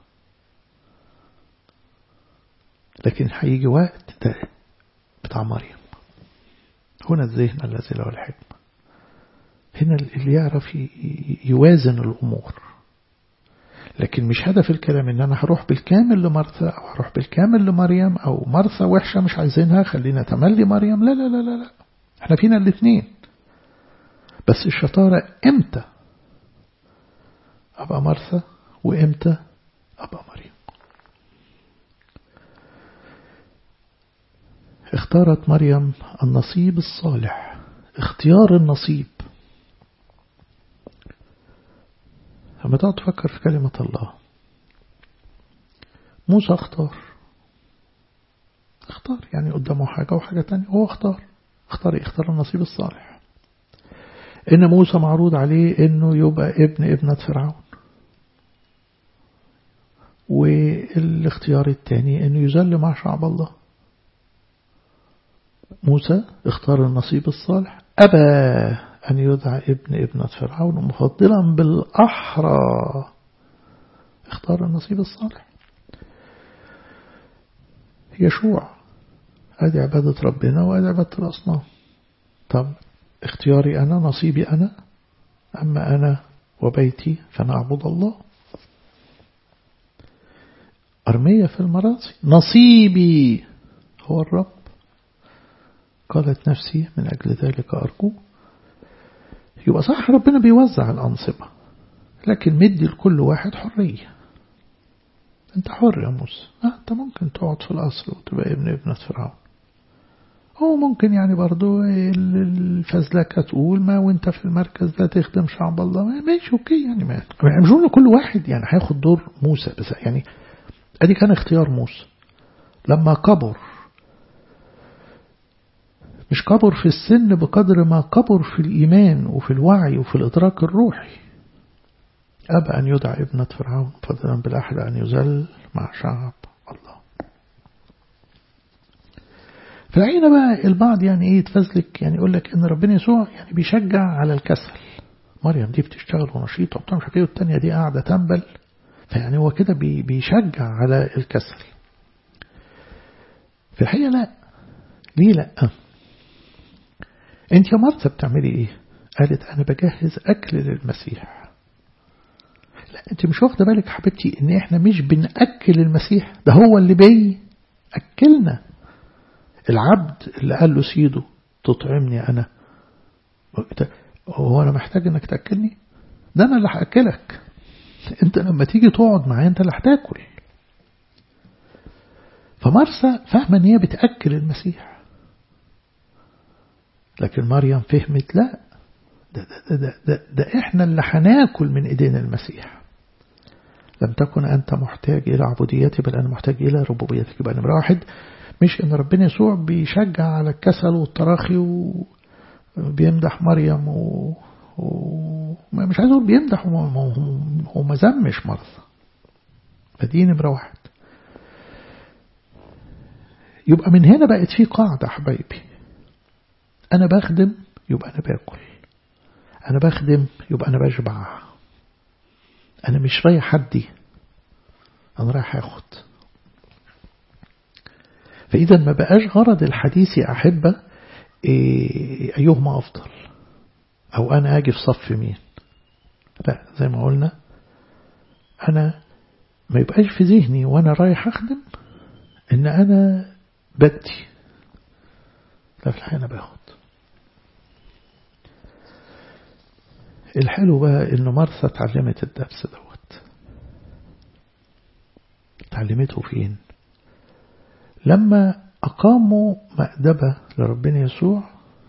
لكن هيجي وقت ده بتاع مريم هنا الذهن الذي له الحكمة هنا اللي يعرف يوازن الأمور لكن مش هدف الكلام ان انا هروح بالكامل لمرثا او هروح بالكامل لمريم او مرثا وحشة مش عايزينها خلينا تملي مريم لا لا لا لا لا احنا فينا الاثنين بس الشطارة امتى ابقى مرثا وامتى ابقى مريم اختارت مريم النصيب الصالح اختيار النصيب لما تقعد تفكر في كلمة الله موسى اختار اختار يعني قدامه حاجة وحاجة تانية هو اختار اختار اختار النصيب الصالح إن موسى معروض عليه إنه يبقى ابن ابنة فرعون والاختيار الثاني إنه يذل مع شعب الله موسى اختار النصيب الصالح أبى أن يدعى ابن ابنة فرعون مفضلا بالأحرى اختار النصيب الصالح يشوع هذه عبادة ربنا وهذه عبادة الأصنام طب اختياري أنا نصيبي أنا أما أنا وبيتي فنعبد الله أرمية في المراسي نصيبي هو الرب قالت نفسي من أجل ذلك أرجو يبقى صح ربنا بيوزع الأنصبة لكن مدي لكل واحد حرية أنت حر يا موسى آه أنت ممكن تقعد في الأصل وتبقى ابن ابنة فرعون هو ممكن يعني برضو الفزلكة تقول ما وانت في المركز ده تخدم شعب الله ماشي اوكي يعني ما مش ان كل واحد يعني هياخد دور موسى بس يعني ادي كان اختيار موسى لما كبر مش كبر في السن بقدر ما كبر في الإيمان وفي الوعي وفي الإدراك الروحي أبى أن يدعى ابنة فرعون فضلا بالأحلى أن يزل مع شعب الله فالعين بقى البعض يعني ايه يتفزلك يعني يقول لك ان ربنا يسوع يعني بيشجع على الكسل مريم دي بتشتغل ونشيطه وبتاع مش عارف ايه والتانيه دي قاعده تنبل فيعني هو كده بي بيشجع على الكسل في الحقيقه لا ليه لا انت يا مرثا بتعملي ايه قالت انا بجهز اكل للمسيح لا انت مش واخده بالك حبيبتي ان احنا مش بنأكل المسيح ده هو اللي بيأكلنا العبد اللي قال له سيده تطعمني أنا هو أنا محتاج أنك تأكلني ده أنا اللي هأكلك أنت لما تيجي تقعد معايا أنت اللي هتاكل فمرسى فاهمة أن هي بتأكل المسيح لكن مريم فهمت لا ده, ده, ده, ده, ده إحنا اللي هناكل من إيدين المسيح لم تكن أنت محتاج إلى عبوديتي بل أنا محتاج إلى ربوبيتك يبقى نمرة واحد مش ان ربنا يسوع بيشجع على الكسل والتراخي وبيمدح مريم و... و... مش عايز اقول بيمدح هو ما ذمش مرضى فدي نمرة واحد يبقى من هنا بقت في قاعدة حبايبي أنا بخدم يبقى أنا باكل أنا بخدم يبقى أنا بشبع أنا مش رايح حدي أنا رايح أخد فإذا ما بقاش غرض الحديث يا أحبة إيه أيهما أفضل أو أنا أجي في صف مين لا زي ما قلنا أنا ما يبقاش في ذهني وأنا رايح أخدم إن أنا بدي لا في الحقيقة أنا باخد الحلو بقى إن مرثا اتعلمت الدرس دوت اتعلمته فين لما أقاموا مأدبة لربنا يسوع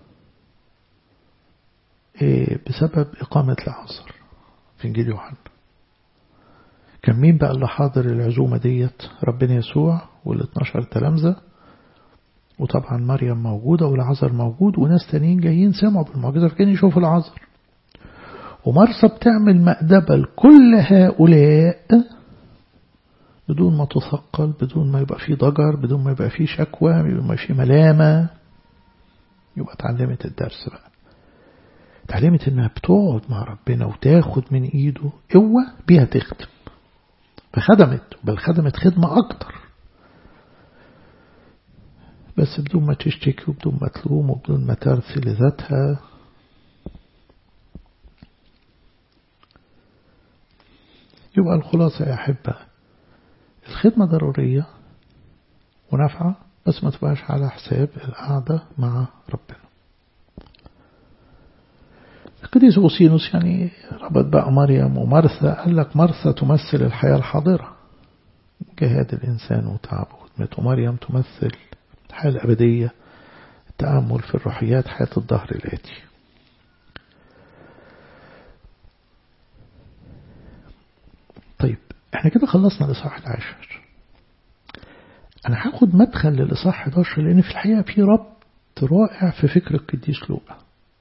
بسبب إقامة العصر في إنجيل يوحنا كان مين بقى اللي حاضر العزومة ديت ربنا يسوع وال 12 تلامذة وطبعا مريم موجودة والعذر موجود وناس تانيين جايين سمعوا بالمعجزة فكان يشوفوا العذر ومرسى بتعمل مأدبة لكل هؤلاء بدون ما تثقل بدون ما يبقى فيه ضجر بدون ما يبقى فيه شكوى بدون ما فيه ملامة يبقى اتعلمت الدرس بقى اتعلمت انها بتقعد مع ربنا وتاخد من ايده قوة بيها تخدم فخدمت بل خدمت خدمة اكتر بس بدون ما تشتكي وبدون ما تلوم وبدون ما ترثي لذاتها يبقى الخلاصة يا أحبة الخدمة ضرورية ونافعة بس ما تبقاش على حساب القعدة مع ربنا القديس أوسينوس يعني ربط بقى مريم ومرثى قال لك مرثى تمثل الحياة الحاضرة جهاد الإنسان وتعبه وخدمته مريم تمثل الحياة الأبدية التأمل في الروحيات حياة الظهر الآتي طيب احنا كده خلصنا الإصحاح العاشر أنا هاخد مدخل للإصحاح 11 لأن في الحقيقة في ربط رائع في فكر القديس لوقا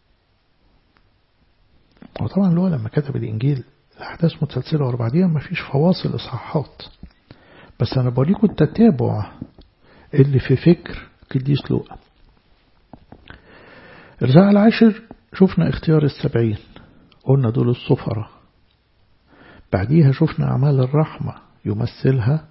وطبعا لوقا لما كتب الإنجيل الأحداث متسلسلة ورا بعضيها ما فيش فواصل إصحاحات بس أنا بوريكم التتابع اللي في فكر قديس لوقا الرزاع العاشر شفنا اختيار السبعين قلنا دول الصفرة بعديها شفنا أعمال الرحمة يمثلها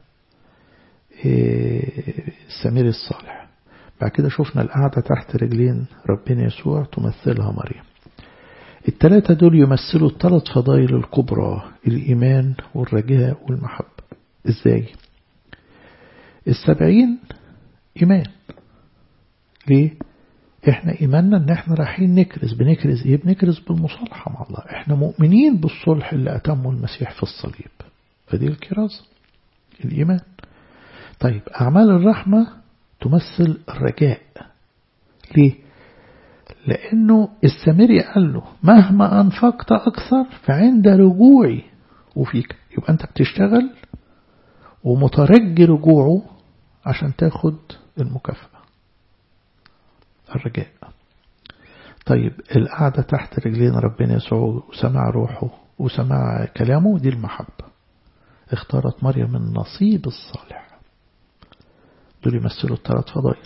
السمير الصالح بعد كده شفنا القعدة تحت رجلين ربنا يسوع تمثلها مريم التلاتة دول يمثلوا الثلاث فضائل الكبرى الإيمان والرجاء والمحبة إزاي السبعين إيمان ليه إحنا إيماننا إن إحنا رايحين نكرز بنكرز إيه بنكرز بالمصالحة مع الله إحنا مؤمنين بالصلح اللي أتمه المسيح في الصليب فدي الكرازة الإيمان طيب أعمال الرحمة تمثل الرجاء ليه لأنه السامري قال له مهما أنفقت أكثر فعند رجوعي وفيك يبقى أنت بتشتغل ومترجي رجوعه عشان تاخد المكافأة الرجاء طيب القعدة تحت رجلين ربنا يسوع وسمع روحه وسمع كلامه دي المحبة اختارت مريم النصيب الصالح دول يمثلوا الثلاث فضائل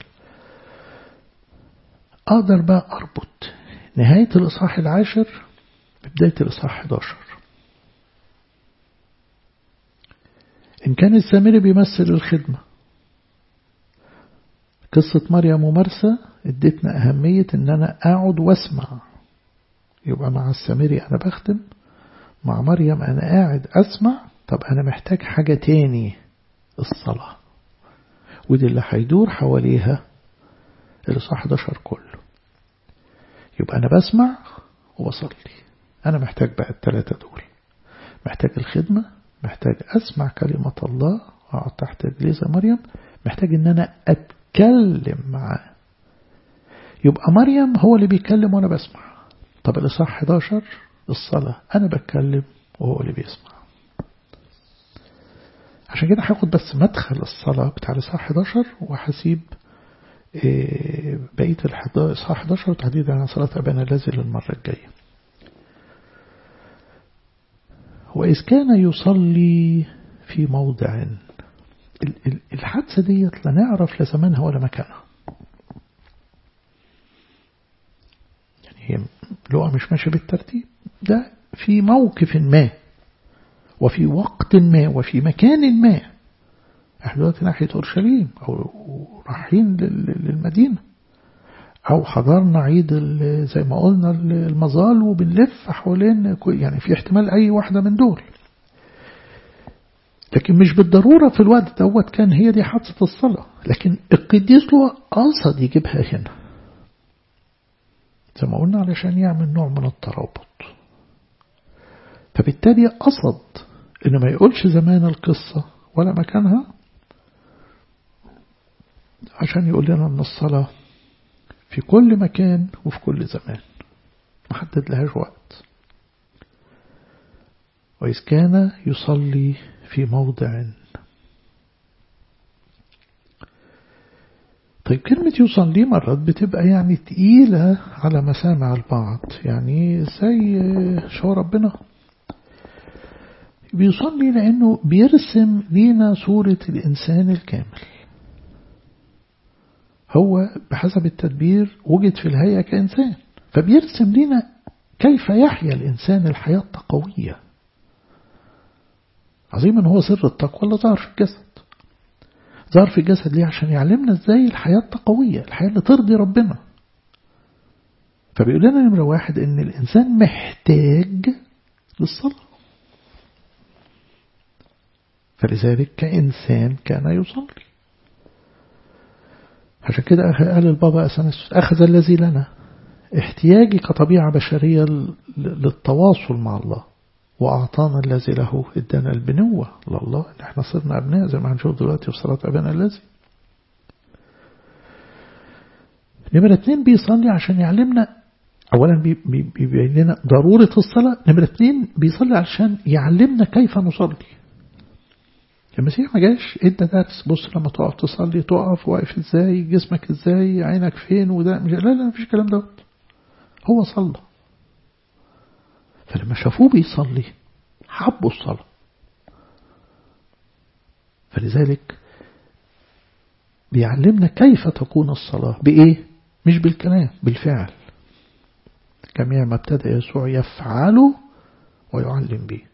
أقدر بقى أربط نهاية الإصحاح العاشر ببداية الإصحاح 11 إن كان السامري بيمثل الخدمة قصة مريم ومرسى ادتنا أهمية إن أنا أقعد واسمع يبقى مع السامري أنا بخدم مع مريم أنا قاعد أسمع طب أنا محتاج حاجة تاني الصلاة ودي اللي هيدور حواليها الإصحاح 11 كله يبقى أنا بسمع وبصلي أنا محتاج بقى الثلاثة دول محتاج الخدمة محتاج أسمع كلمة الله أقعد تحت رجلي زي مريم محتاج إن أنا أتكلم معاه يبقى مريم هو اللي بيتكلم وأنا بسمع طب الإصحاح 11 الصلاة أنا بتكلم وهو اللي بيسمع عشان كده هاخد بس مدخل الصلاة بتاع الإصحاح 11 وهسيب بقية الإصحاح 11 وتحديدا عن صلاة أبانا الذي للمرة الجاية وإذ كان يصلي في موضع الحادثة ديت لا نعرف لا زمانها ولا مكانها يعني هي لغة مش ماشية بالترتيب ده في موقف ما وفي وقت ما وفي مكان ما احنا دلوقتي ناحية أورشليم أو رايحين للمدينة أو حضرنا عيد زي ما قلنا المظال وبنلف حوالين يعني في احتمال أي واحدة من دول لكن مش بالضرورة في الوقت دوت كان هي دي حادثة الصلاة لكن القديس له قصد يجيبها هنا زي ما قلنا علشان يعمل نوع من الترابط فبالتالي قصد إنه ما يقولش زمان القصة ولا مكانها عشان يقول لنا أن الصلاة في كل مكان وفي كل زمان محدد لهاش وقت وإذ كان يصلي في موضع طيب كلمة يصلي مرات بتبقى يعني تقيلة على مسامع البعض يعني زي شو ربنا بيصلي لأنه بيرسم لينا صورة الإنسان الكامل هو بحسب التدبير وجد في الهيئة كإنسان فبيرسم لنا كيف يحيا الإنسان الحياة التقوية عظيما هو سر التقوى اللي ظهر في الجسد ظهر في الجسد ليه عشان يعلمنا ازاي الحياة التقوية الحياة اللي ترضي ربنا فبيقول لنا نمرة واحد ان الإنسان محتاج للصلاة فلذلك كإنسان كان يصلي عشان كده قال البابا أسانس أخذ الذي لنا احتياجي كطبيعة بشرية للتواصل مع الله وأعطانا الذي له ادانا البنوة لله إن احنا صرنا أبناء زي ما هنشوف دلوقتي في صلاة أبانا الذي نمرة اتنين بيصلي عشان يعلمنا أولا بيبين لنا ضرورة الصلاة نمرة اتنين بيصلي عشان يعلمنا كيف نصلي المسيح ما جاش ادى درس بص لما تقف تصلي تقف واقف ازاي جسمك ازاي عينك فين وده مش لا لا مفيش الكلام دوت هو صلى فلما شافوه بيصلي حبوا الصلاة فلذلك بيعلمنا كيف تكون الصلاة بإيه؟ مش بالكلام بالفعل جميع ما ابتدى يسوع يفعله ويعلم به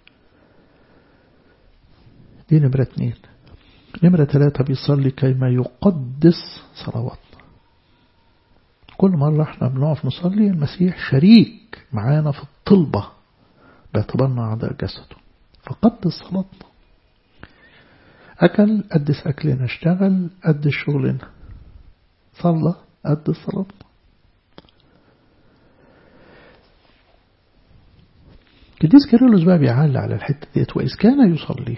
دي نمرة اتنين نمرة ثلاثة بيصلي كيما يقدس صلواتنا كل مرة احنا بنقف نصلي المسيح شريك معانا في الطلبة باعتبارنا أعضاء جسده فقدس صلاتنا أكل قدس أكلنا اشتغل قدس شغلنا صلى قدس صلاتنا قديس كيرلس بقى بيعلق على الحتة ديت وإذ كان يصلي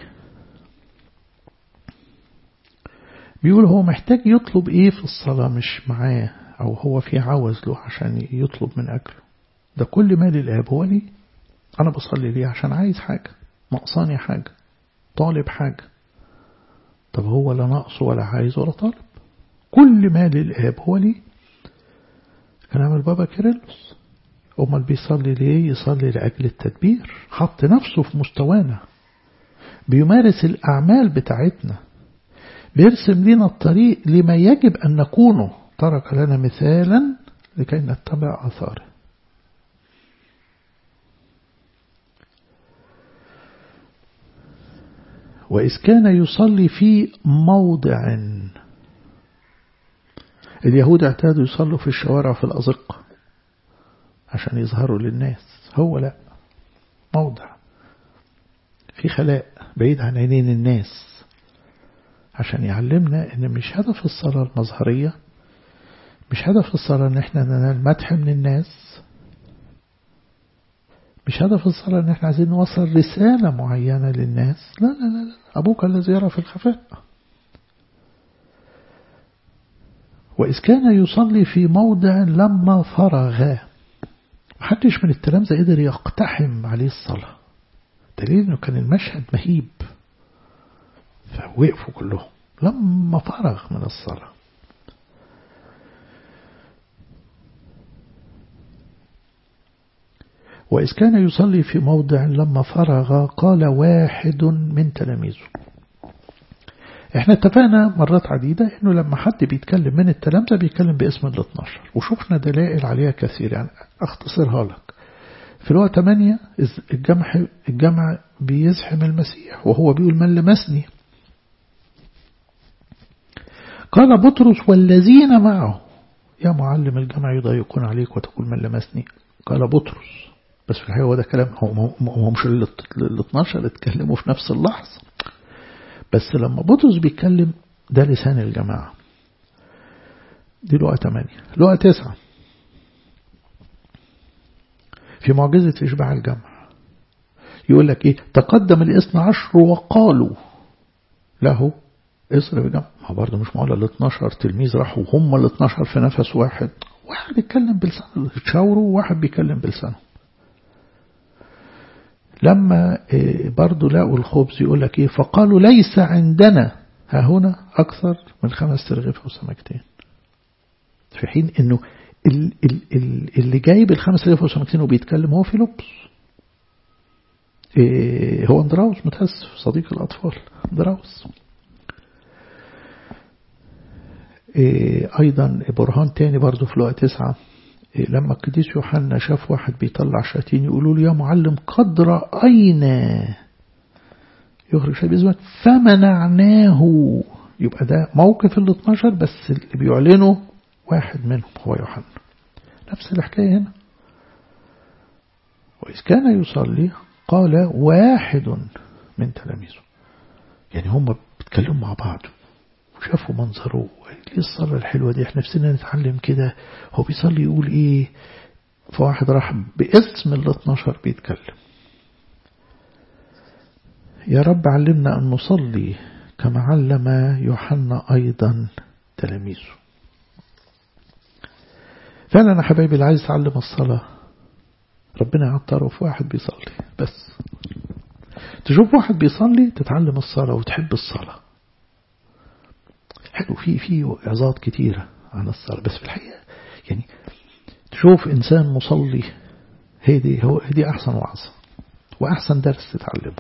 بيقول هو محتاج يطلب ايه في الصلاة مش معاه او هو في عوز له عشان يطلب من اجله ده كل ما للاب هو لي انا بصلي ليه عشان عايز حاجة نقصاني حاجة طالب حاجة طب هو لا نقص ولا عايز ولا طالب كل ما للاب هو لي كلام البابا كيرلس أمال بيصلي ليه يصلي لأجل التدبير حط نفسه في مستوانا بيمارس الأعمال بتاعتنا بيرسم لنا الطريق لما يجب أن نكونه ترك لنا مثالا لكي نتبع أثاره وإذ كان يصلي في موضع اليهود اعتادوا يصلوا في الشوارع في الأزقة عشان يظهروا للناس هو لا موضع في خلاء بعيد عن عينين الناس عشان يعلمنا ان مش هدف الصلاة المظهرية مش هدف الصلاة ان احنا ننال مدح من الناس مش هدف الصلاة ان احنا عايزين نوصل رسالة معينة للناس لا لا لا, لا. أبوك الذي يرى في الخفاء وإذ كان يصلي في موضع لما فرغ محدش من التلامذة قدر يقتحم عليه الصلاة دليل انه كان المشهد مهيب فوقفوا كلهم لما فرغ من الصلاة وإذ كان يصلي في موضع لما فرغ قال واحد من تلاميذه احنا اتفقنا مرات عديدة انه لما حد بيتكلم من التلامذة بيتكلم باسم ال 12 وشفنا دلائل عليها كثير يعني اختصرها لك في الوقت 8 الجمع الجمع بيزحم المسيح وهو بيقول من لمسني قال بطرس والذين معه يا معلم الجمع يضايقون عليك وتقول من لمسني قال بطرس بس في الحقيقة هو ده كلام هو مش ال 12 اللي اتكلموا في نفس اللحظة بس لما بطرس بيتكلم ده لسان الجماعة دي لقى 8 لقى 9 في معجزة إشباع الجمع يقول لك إيه تقدم الاثنى عشر وقالوا له اصرف الجمع ما برضه مش معقول ال 12 تلميذ راحوا هم ال 12 في نفس واحد واحد بيتكلم بلسانه تشاوروا وواحد بيتكلم بلسانه لما برضو لقوا الخبز يقول لك ايه فقالوا ليس عندنا ها هنا أكثر من خمس ترغيف وسمكتين في حين انه ال ال ال اللي جايب الخمس آلاف وسمكتين وبيتكلم هو فيلبس إيه هو اندراوس متأسف صديق الأطفال اندراوس إيه أيضا برهان تاني برضو في الوقت تسعة إيه لما القديس يوحنا شاف واحد بيطلع شاتين يقولوا له يا معلم قد رأينا يخرج شيء باسمك فمنعناه يبقى ده موقف ال 12 بس اللي بيعلنه واحد منهم هو يوحنا نفس الحكاية هنا وإذ كان يصلي قال واحد من تلاميذه يعني هم بيتكلموا مع بعض وشافوا منظره ليه الصلاة الحلوة دي احنا نفسنا نتعلم كده هو بيصلي يقول ايه فواحد راح باسم ال 12 بيتكلم يا رب علمنا أن نصلي كما علم يوحنا أيضا تلاميذه فعلا يا حبايبي اللي عايز يتعلم الصلاة ربنا يعطره في واحد بيصلي بس تشوف واحد بيصلي تتعلم الصلاة وتحب الصلاة حلو في في عظات كتيرة عن الصلاة بس في الحقيقة يعني تشوف إنسان مصلي هي دي هو دي أحسن وعظة وأحسن درس تتعلمه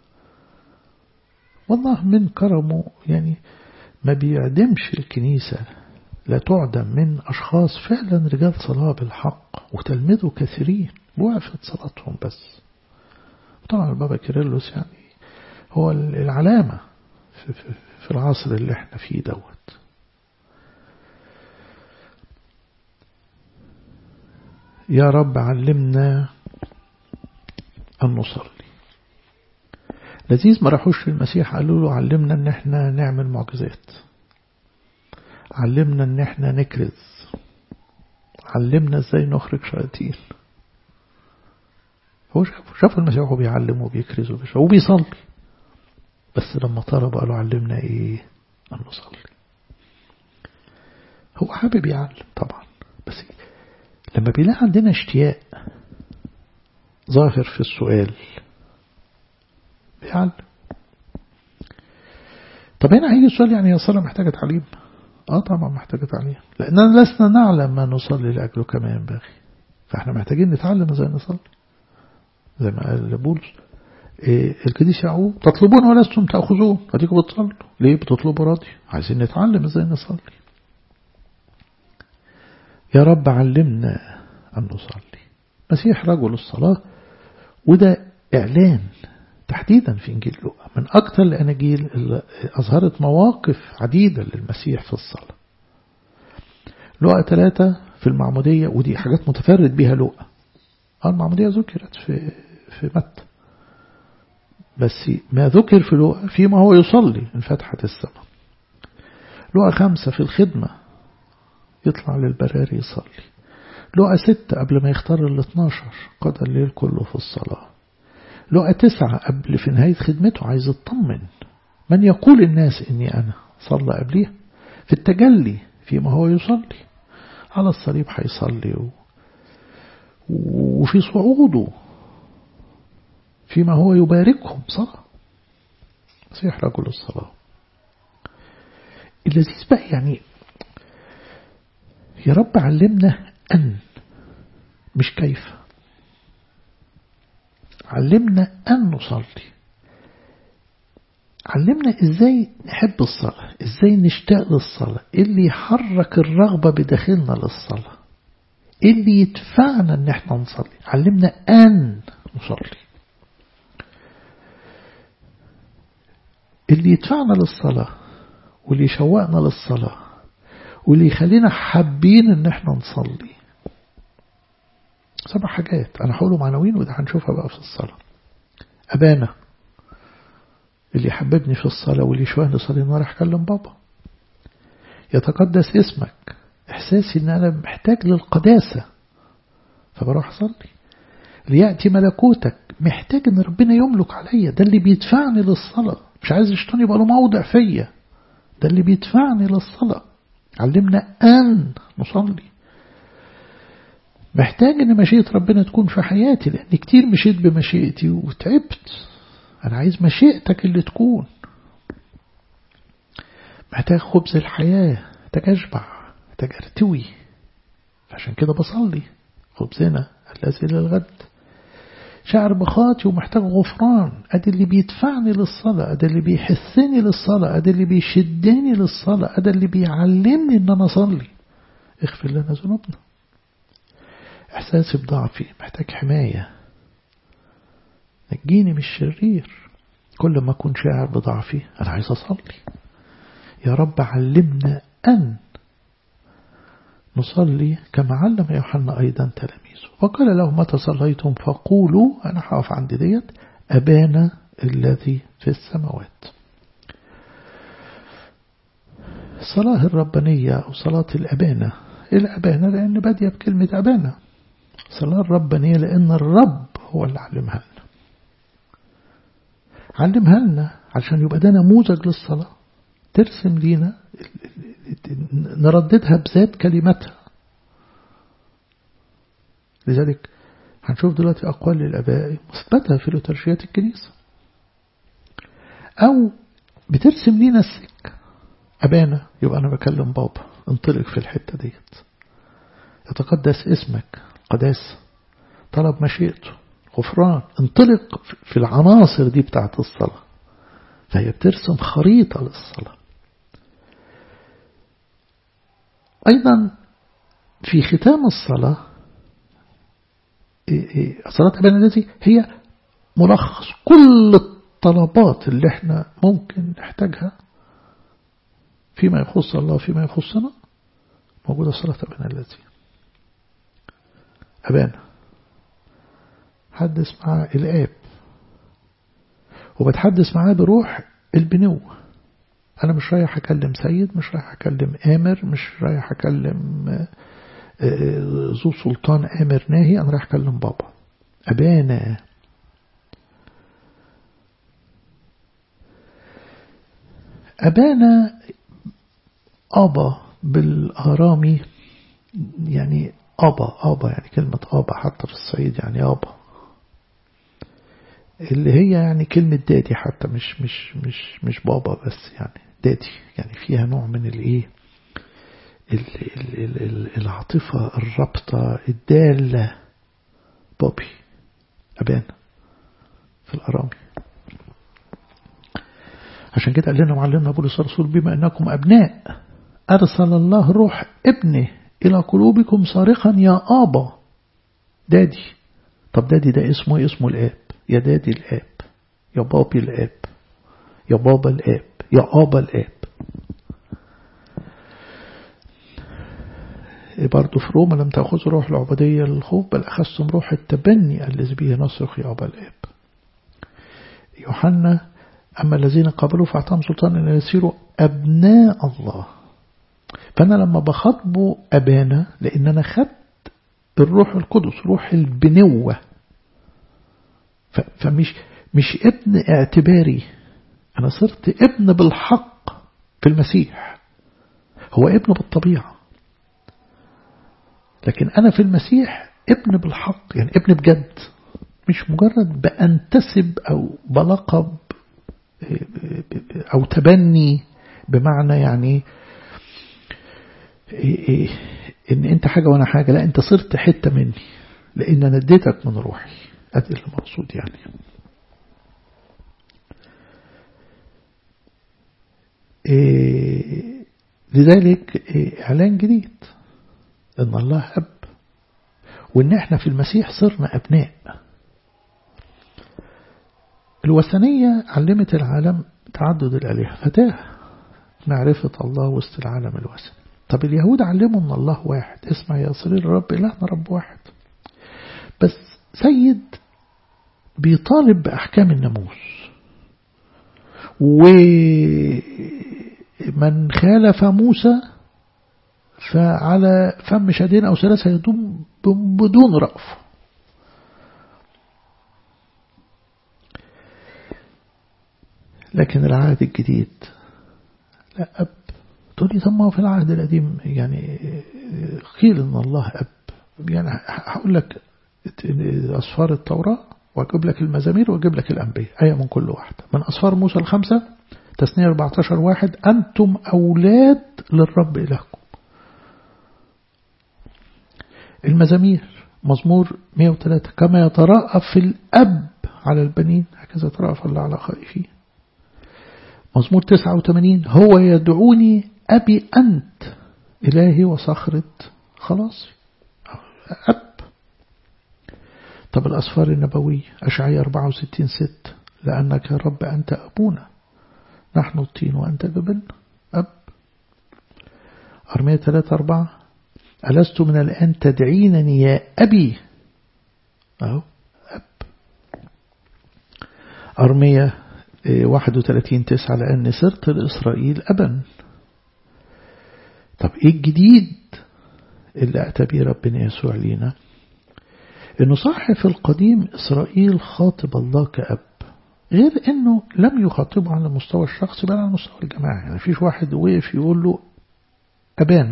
والله من كرمه يعني ما بيعدمش الكنيسة لا تعدم من أشخاص فعلا رجال صلاة بالحق وتلمذوا كثيرين وقفت صلاتهم بس طبعا البابا كيرلس يعني هو العلامة في, في, في العصر اللي احنا فيه دوت يا رب علمنا أن نصلي لذيذ ما راحوش للمسيح قالوا له علمنا ان احنا نعمل معجزات علمنا ان احنا نكرز علمنا ازاي نخرج شياطين هو شافوا شافوا المسيح وهو بيعلم وبيكرز وبيصلي بس لما طلب قالوا علمنا ايه ان نصلي هو حابب يعلم طبعا بس لما بيلاقي عندنا اشتياق ظاهر في السؤال بيعلم طب هنا هيجي السؤال يعني يا صلاة محتاجة تعليم اه طبعا محتاجة تعليم لأننا لسنا نعلم ما نصلي لأجله كما ينبغي فاحنا محتاجين نتعلم ازاي نصلي زي ما قال بولس إيه القديس يعقوب تطلبون ولستم تأخذون اديكم بتصلوا ليه بتطلبوا راضي عايزين نتعلم ازاي نصلي يا رب علمنا أن نصلي مسيح رجل الصلاة وده إعلان تحديدا في إنجيل لوقا من أكثر الأناجيل اللي أظهرت مواقف عديدة للمسيح في الصلاة لوقا ثلاثة في المعمودية ودي حاجات متفرد بها لوقا المعمودية ذكرت في في متى بس ما ذكر في لوقا فيما هو يصلي انفتحت السماء لوقا خمسة في الخدمة يطلع للبراري يصلي لقى ستة قبل ما يختار ال 12 قضى الليل كله في الصلاة لقى تسعة قبل في نهاية خدمته عايز يطمن من يقول الناس إني أنا صلى قبليه في التجلي فيما هو يصلي على الصليب هيصلي و... وفي صعوده فيما هو يباركهم صلاة مسيح رجل الصلاة اللذيذ بقى يعني يا رب علمنا أن مش كيف علمنا أن نصلي علمنا إزاي نحب الصلاة إزاي نشتاق للصلاة إيه اللي يحرك الرغبة بداخلنا للصلاة إيه اللي يدفعنا إن احنا نصلي علمنا أن نصلي اللي يدفعنا للصلاة واللي يشوقنا للصلاة واللي يخلينا حابين ان احنا نصلي سبع حاجات انا هقولهم عناوين وده هنشوفها بقى في الصلاة ابانا اللي يحببني في الصلاة واللي يشوهني صلي النهار اكلم بابا يتقدس اسمك احساسي ان انا محتاج للقداسة فبروح اصلي ليأتي ملكوتك محتاج ان ربنا يملك عليا ده اللي بيدفعني للصلاة مش عايز الشيطان يبقى له موضع فيا ده اللي بيدفعني للصلاة علمنا أن نصلي محتاج ان مشيئة ربنا تكون في حياتي لأن كتير مشيت بمشيئتي وتعبت أنا عايز مشيئتك اللي تكون محتاج خبز الحياة محتاج أشبع محتاج أرتوي عشان كده بصلي خبزنا الذي للغد شعر بخاطي ومحتاج غفران ادي اللي بيدفعني للصلاة ادي اللي بيحثني للصلاة ادي اللي بيشدني للصلاة ادي اللي بيعلمني ان انا اصلي اغفر لنا ذنوبنا احساسي بضعفي محتاج حماية نجيني من الشرير كل ما أكون شاعر بضعفي أنا عايز أصلي يا رب علمنا أن نصلي كما علم يوحنا أيضا تلاميذه وقال له متى صليتم فقولوا أنا هقف عند ديت أبانا الذي في السماوات الصلاة الربانية أو صلاة الأبانة الأبانة لأن بادية بكلمة أبانة صلاة الربانية لأن الرب هو اللي علمها لنا علمها لنا عشان يبقى ده نموذج للصلاة ترسم لينا نرددها بذات كلمتها لذلك هنشوف دلوقتي أقوال للأباء مثبتة في لترشيات الكنيسة أو بترسم لينا السكة أبانا يبقى أنا بكلم بابا انطلق في الحتة ديت يتقدس اسمك قداسة طلب مشيئته غفران انطلق في العناصر دي بتاعت الصلاة فهي بترسم خريطة للصلاة أيضا في ختام الصلاة صلاة أبانا الذي هي ملخص كل الطلبات اللي احنا ممكن نحتاجها فيما يخص الله فيما يخصنا موجودة صلاة أبانا الذي أبانا حدث مع الآب وبتحدث معاه بروح البنوة أنا مش رايح أكلم سيد مش رايح أكلم آمر مش رايح أكلم ذو سلطان آمر ناهي أنا رايح أكلم بابا أبانا أبانا أبا بالآرامي يعني أبا أبا يعني كلمة أبا حتى في الصعيد يعني أبا اللي هي يعني كلمة دادي حتى مش مش مش مش بابا بس يعني دادي يعني فيها نوع من الايه العاطفة الرابطة الدالة بابي أبانا في الأرامي عشان كده قال لنا معلمنا بولس الرسول بما أنكم أبناء أرسل الله روح ابنه إلى قلوبكم صارخا يا آبا دادي طب دادي ده اسمه ايه اسمه الآب يا دادي الآب يا بابي الآب يا بابا الآب يا آبا الآب برضه في روما لم تأخذوا روح العبودية للخوف بل أخذتم روح التبني الذي به نصرخ يا أبا الآب يوحنا أما الذين قبلوا فأعطاهم سلطان أن يصيروا أبناء الله فأنا لما بخاطبه أبانا لأن أنا خدت الروح القدس روح البنوة فمش مش ابن اعتباري أنا صرت ابن بالحق في المسيح هو ابن بالطبيعة لكن أنا في المسيح ابن بالحق يعني ابن بجد مش مجرد بأنتسب أو بلقب أو تبني بمعنى يعني إن أنت حاجة وأنا حاجة لا أنت صرت حتة مني لأن أنا اديتك من روحي أدي المقصود يعني إيه لذلك إيه إعلان جديد إن الله أب وإن إحنا في المسيح صرنا أبناء الوثنية علمت العالم تعدد الآلهة فتاه معرفة الله وسط العالم الوثني طب اليهود علموا أن الله واحد اسمع يا صغير الرب إلهنا رب واحد بس سيد بيطالب بأحكام الناموس ومن خالف موسى فعلى فم شدين أو ثلاثة يدوم بدون رأف لكن العهد الجديد لا أب تقول لي ثم في العهد القديم يعني قيل ان الله أب يعني هقول لك أصفار التوراة وأجيب لك المزامير وأجيب لك الأنبياء آية من كل واحدة من أصفار موسى الخمسة تسنية 14 واحد أنتم أولاد للرب إلهكم المزامير مزمور 103 كما يترأف في الأب على البنين هكذا يترأف الله على خائفين مزمور 89 هو يدعوني أبي أنت إلهي وصخرة خلاص أب طب الأصفار النبوية أشعية 64 ست لأنك يا رب أنت أبونا نحن الطين وأنت جبل أب أرمية 3 4 ألست من الآن تدعينني يا أبي أهو أب أرمية 31 9 لأن صرت لإسرائيل أبا طب إيه الجديد اللي أتى به ربنا يسوع لينا إنه صح في القديم إسرائيل خاطب الله كأب غير إنه لم يخاطبه على المستوى الشخصي بل على المستوى الجماعي يعني فيش واحد وقف يقول له أبانا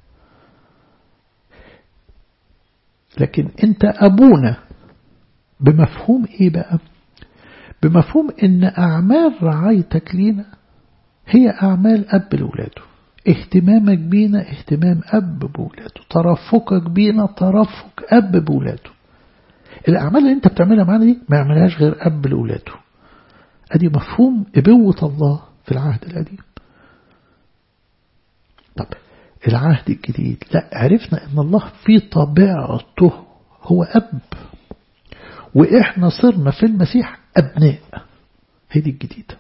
لكن أنت أبونا بمفهوم إيه بقى بمفهوم إن أعمال رعايتك لينا هي أعمال أب لولاده اهتمامك بينا اهتمام أب بولاده ترفقك بينا ترفق أب بولاده الأعمال اللي أنت بتعملها معانا دي ما يعملهاش غير أب لولاده أدي مفهوم إبوة الله في العهد القديم طب العهد الجديد لا عرفنا ان الله في طبيعته هو أب وإحنا صرنا في المسيح أبناء هي دي الجديدة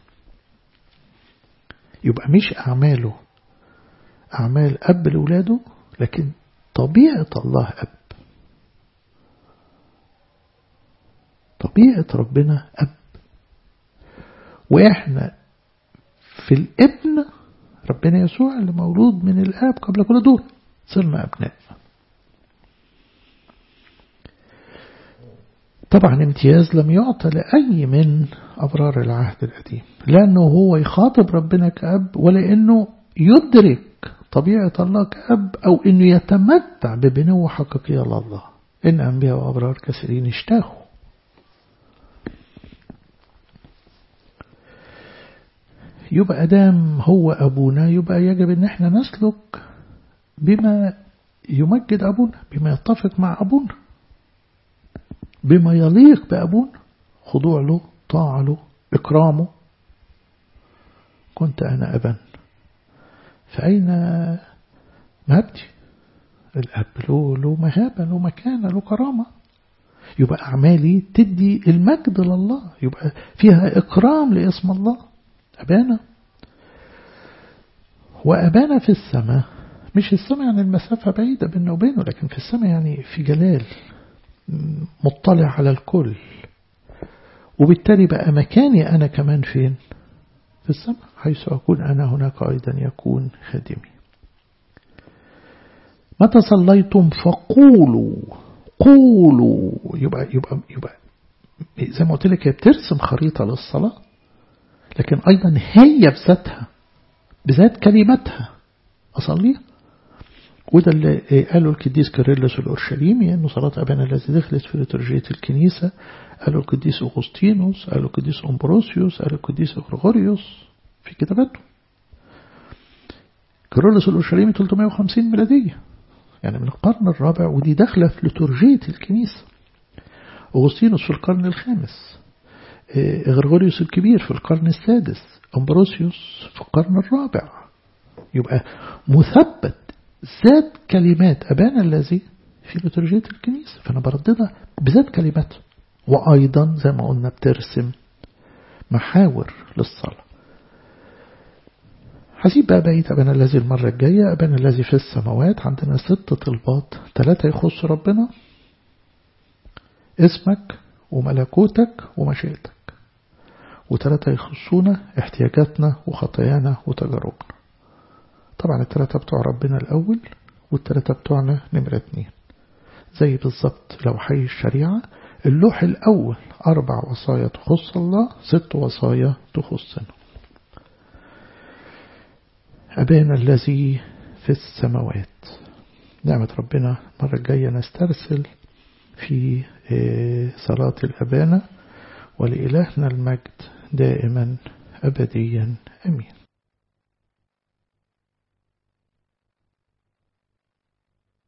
يبقى مش أعماله أعمال أب لولاده لكن طبيعة الله أب طبيعة ربنا أب وإحنا في الابن ربنا يسوع اللي مولود من الآب قبل كل دول صرنا أبناء طبعا امتياز لم يعطى لأي من أبرار العهد القديم لأنه هو يخاطب ربنا كأب ولأنه يدرك طبيعة الله كأب أو أنه يتمتع ببنوة حقيقية لله إن أنبياء وأبرار كثيرين اشتاهوا يبقى دام هو أبونا يبقى يجب أن احنا نسلك بما يمجد أبونا بما يتفق مع أبونا بما يليق بأبونا خضوع له طاعة له إكرامه كنت أنا أبا فأين مهبتي الأب له, له مهابة له مكانة له كرامة يبقى أعمالي تدي المجد لله يبقى فيها إكرام لاسم الله أبانا وأبانا في السماء مش السماء يعني المسافة بعيدة بينه وبينه لكن في السماء يعني في جلال مطلع على الكل وبالتالي بقى مكاني أنا كمان فين في السماء حيث أكون أنا هناك أيضا يكون خادمي متى صليتم فقولوا قولوا يبقى يبقى يبقى زي ما قلت لك هي بترسم خريطة للصلاة لكن أيضا هي بذاتها بذات كلمتها أصليها وده اللي قاله القديس كيرلس الأورشليمي أنه صلاة أبانا التي دخلت في لترجية الكنيسة قاله القديس أغسطينوس قاله القديس أمبروسيوس قاله القديس غريغوريوس في كتاباته كيرلس الأورشليمي 350 ميلادية يعني من القرن الرابع ودي داخلة في لترجية الكنيسة أغسطينوس في القرن الخامس غرغوريوس الكبير في القرن السادس أمبروسيوس في القرن الرابع يبقى مثبت ذات كلمات أبانا الذي في لترجية الكنيسة فأنا برددها بذات كلمات وأيضا زي ما قلنا بترسم محاور للصلاة هسيب بقى بقية أبانا الذي المرة الجاية أبانا الذي في السماوات عندنا ست طلبات ثلاثة يخص ربنا اسمك وملكوتك ومشيئتك وثلاثة يخصونا احتياجاتنا وخطايانا وتجاربنا طبعا الثلاثة بتوع ربنا الأول والثلاثة بتوعنا نمرة اتنين زي بالظبط لو حي الشريعة اللوح الأول أربع وصايا تخص الله ست وصايا تخصنا أبانا الذي في السماوات نعمة ربنا مرة الجاية نسترسل في صلاة الأبانة ولإلهنا المجد دائما أبديا أمين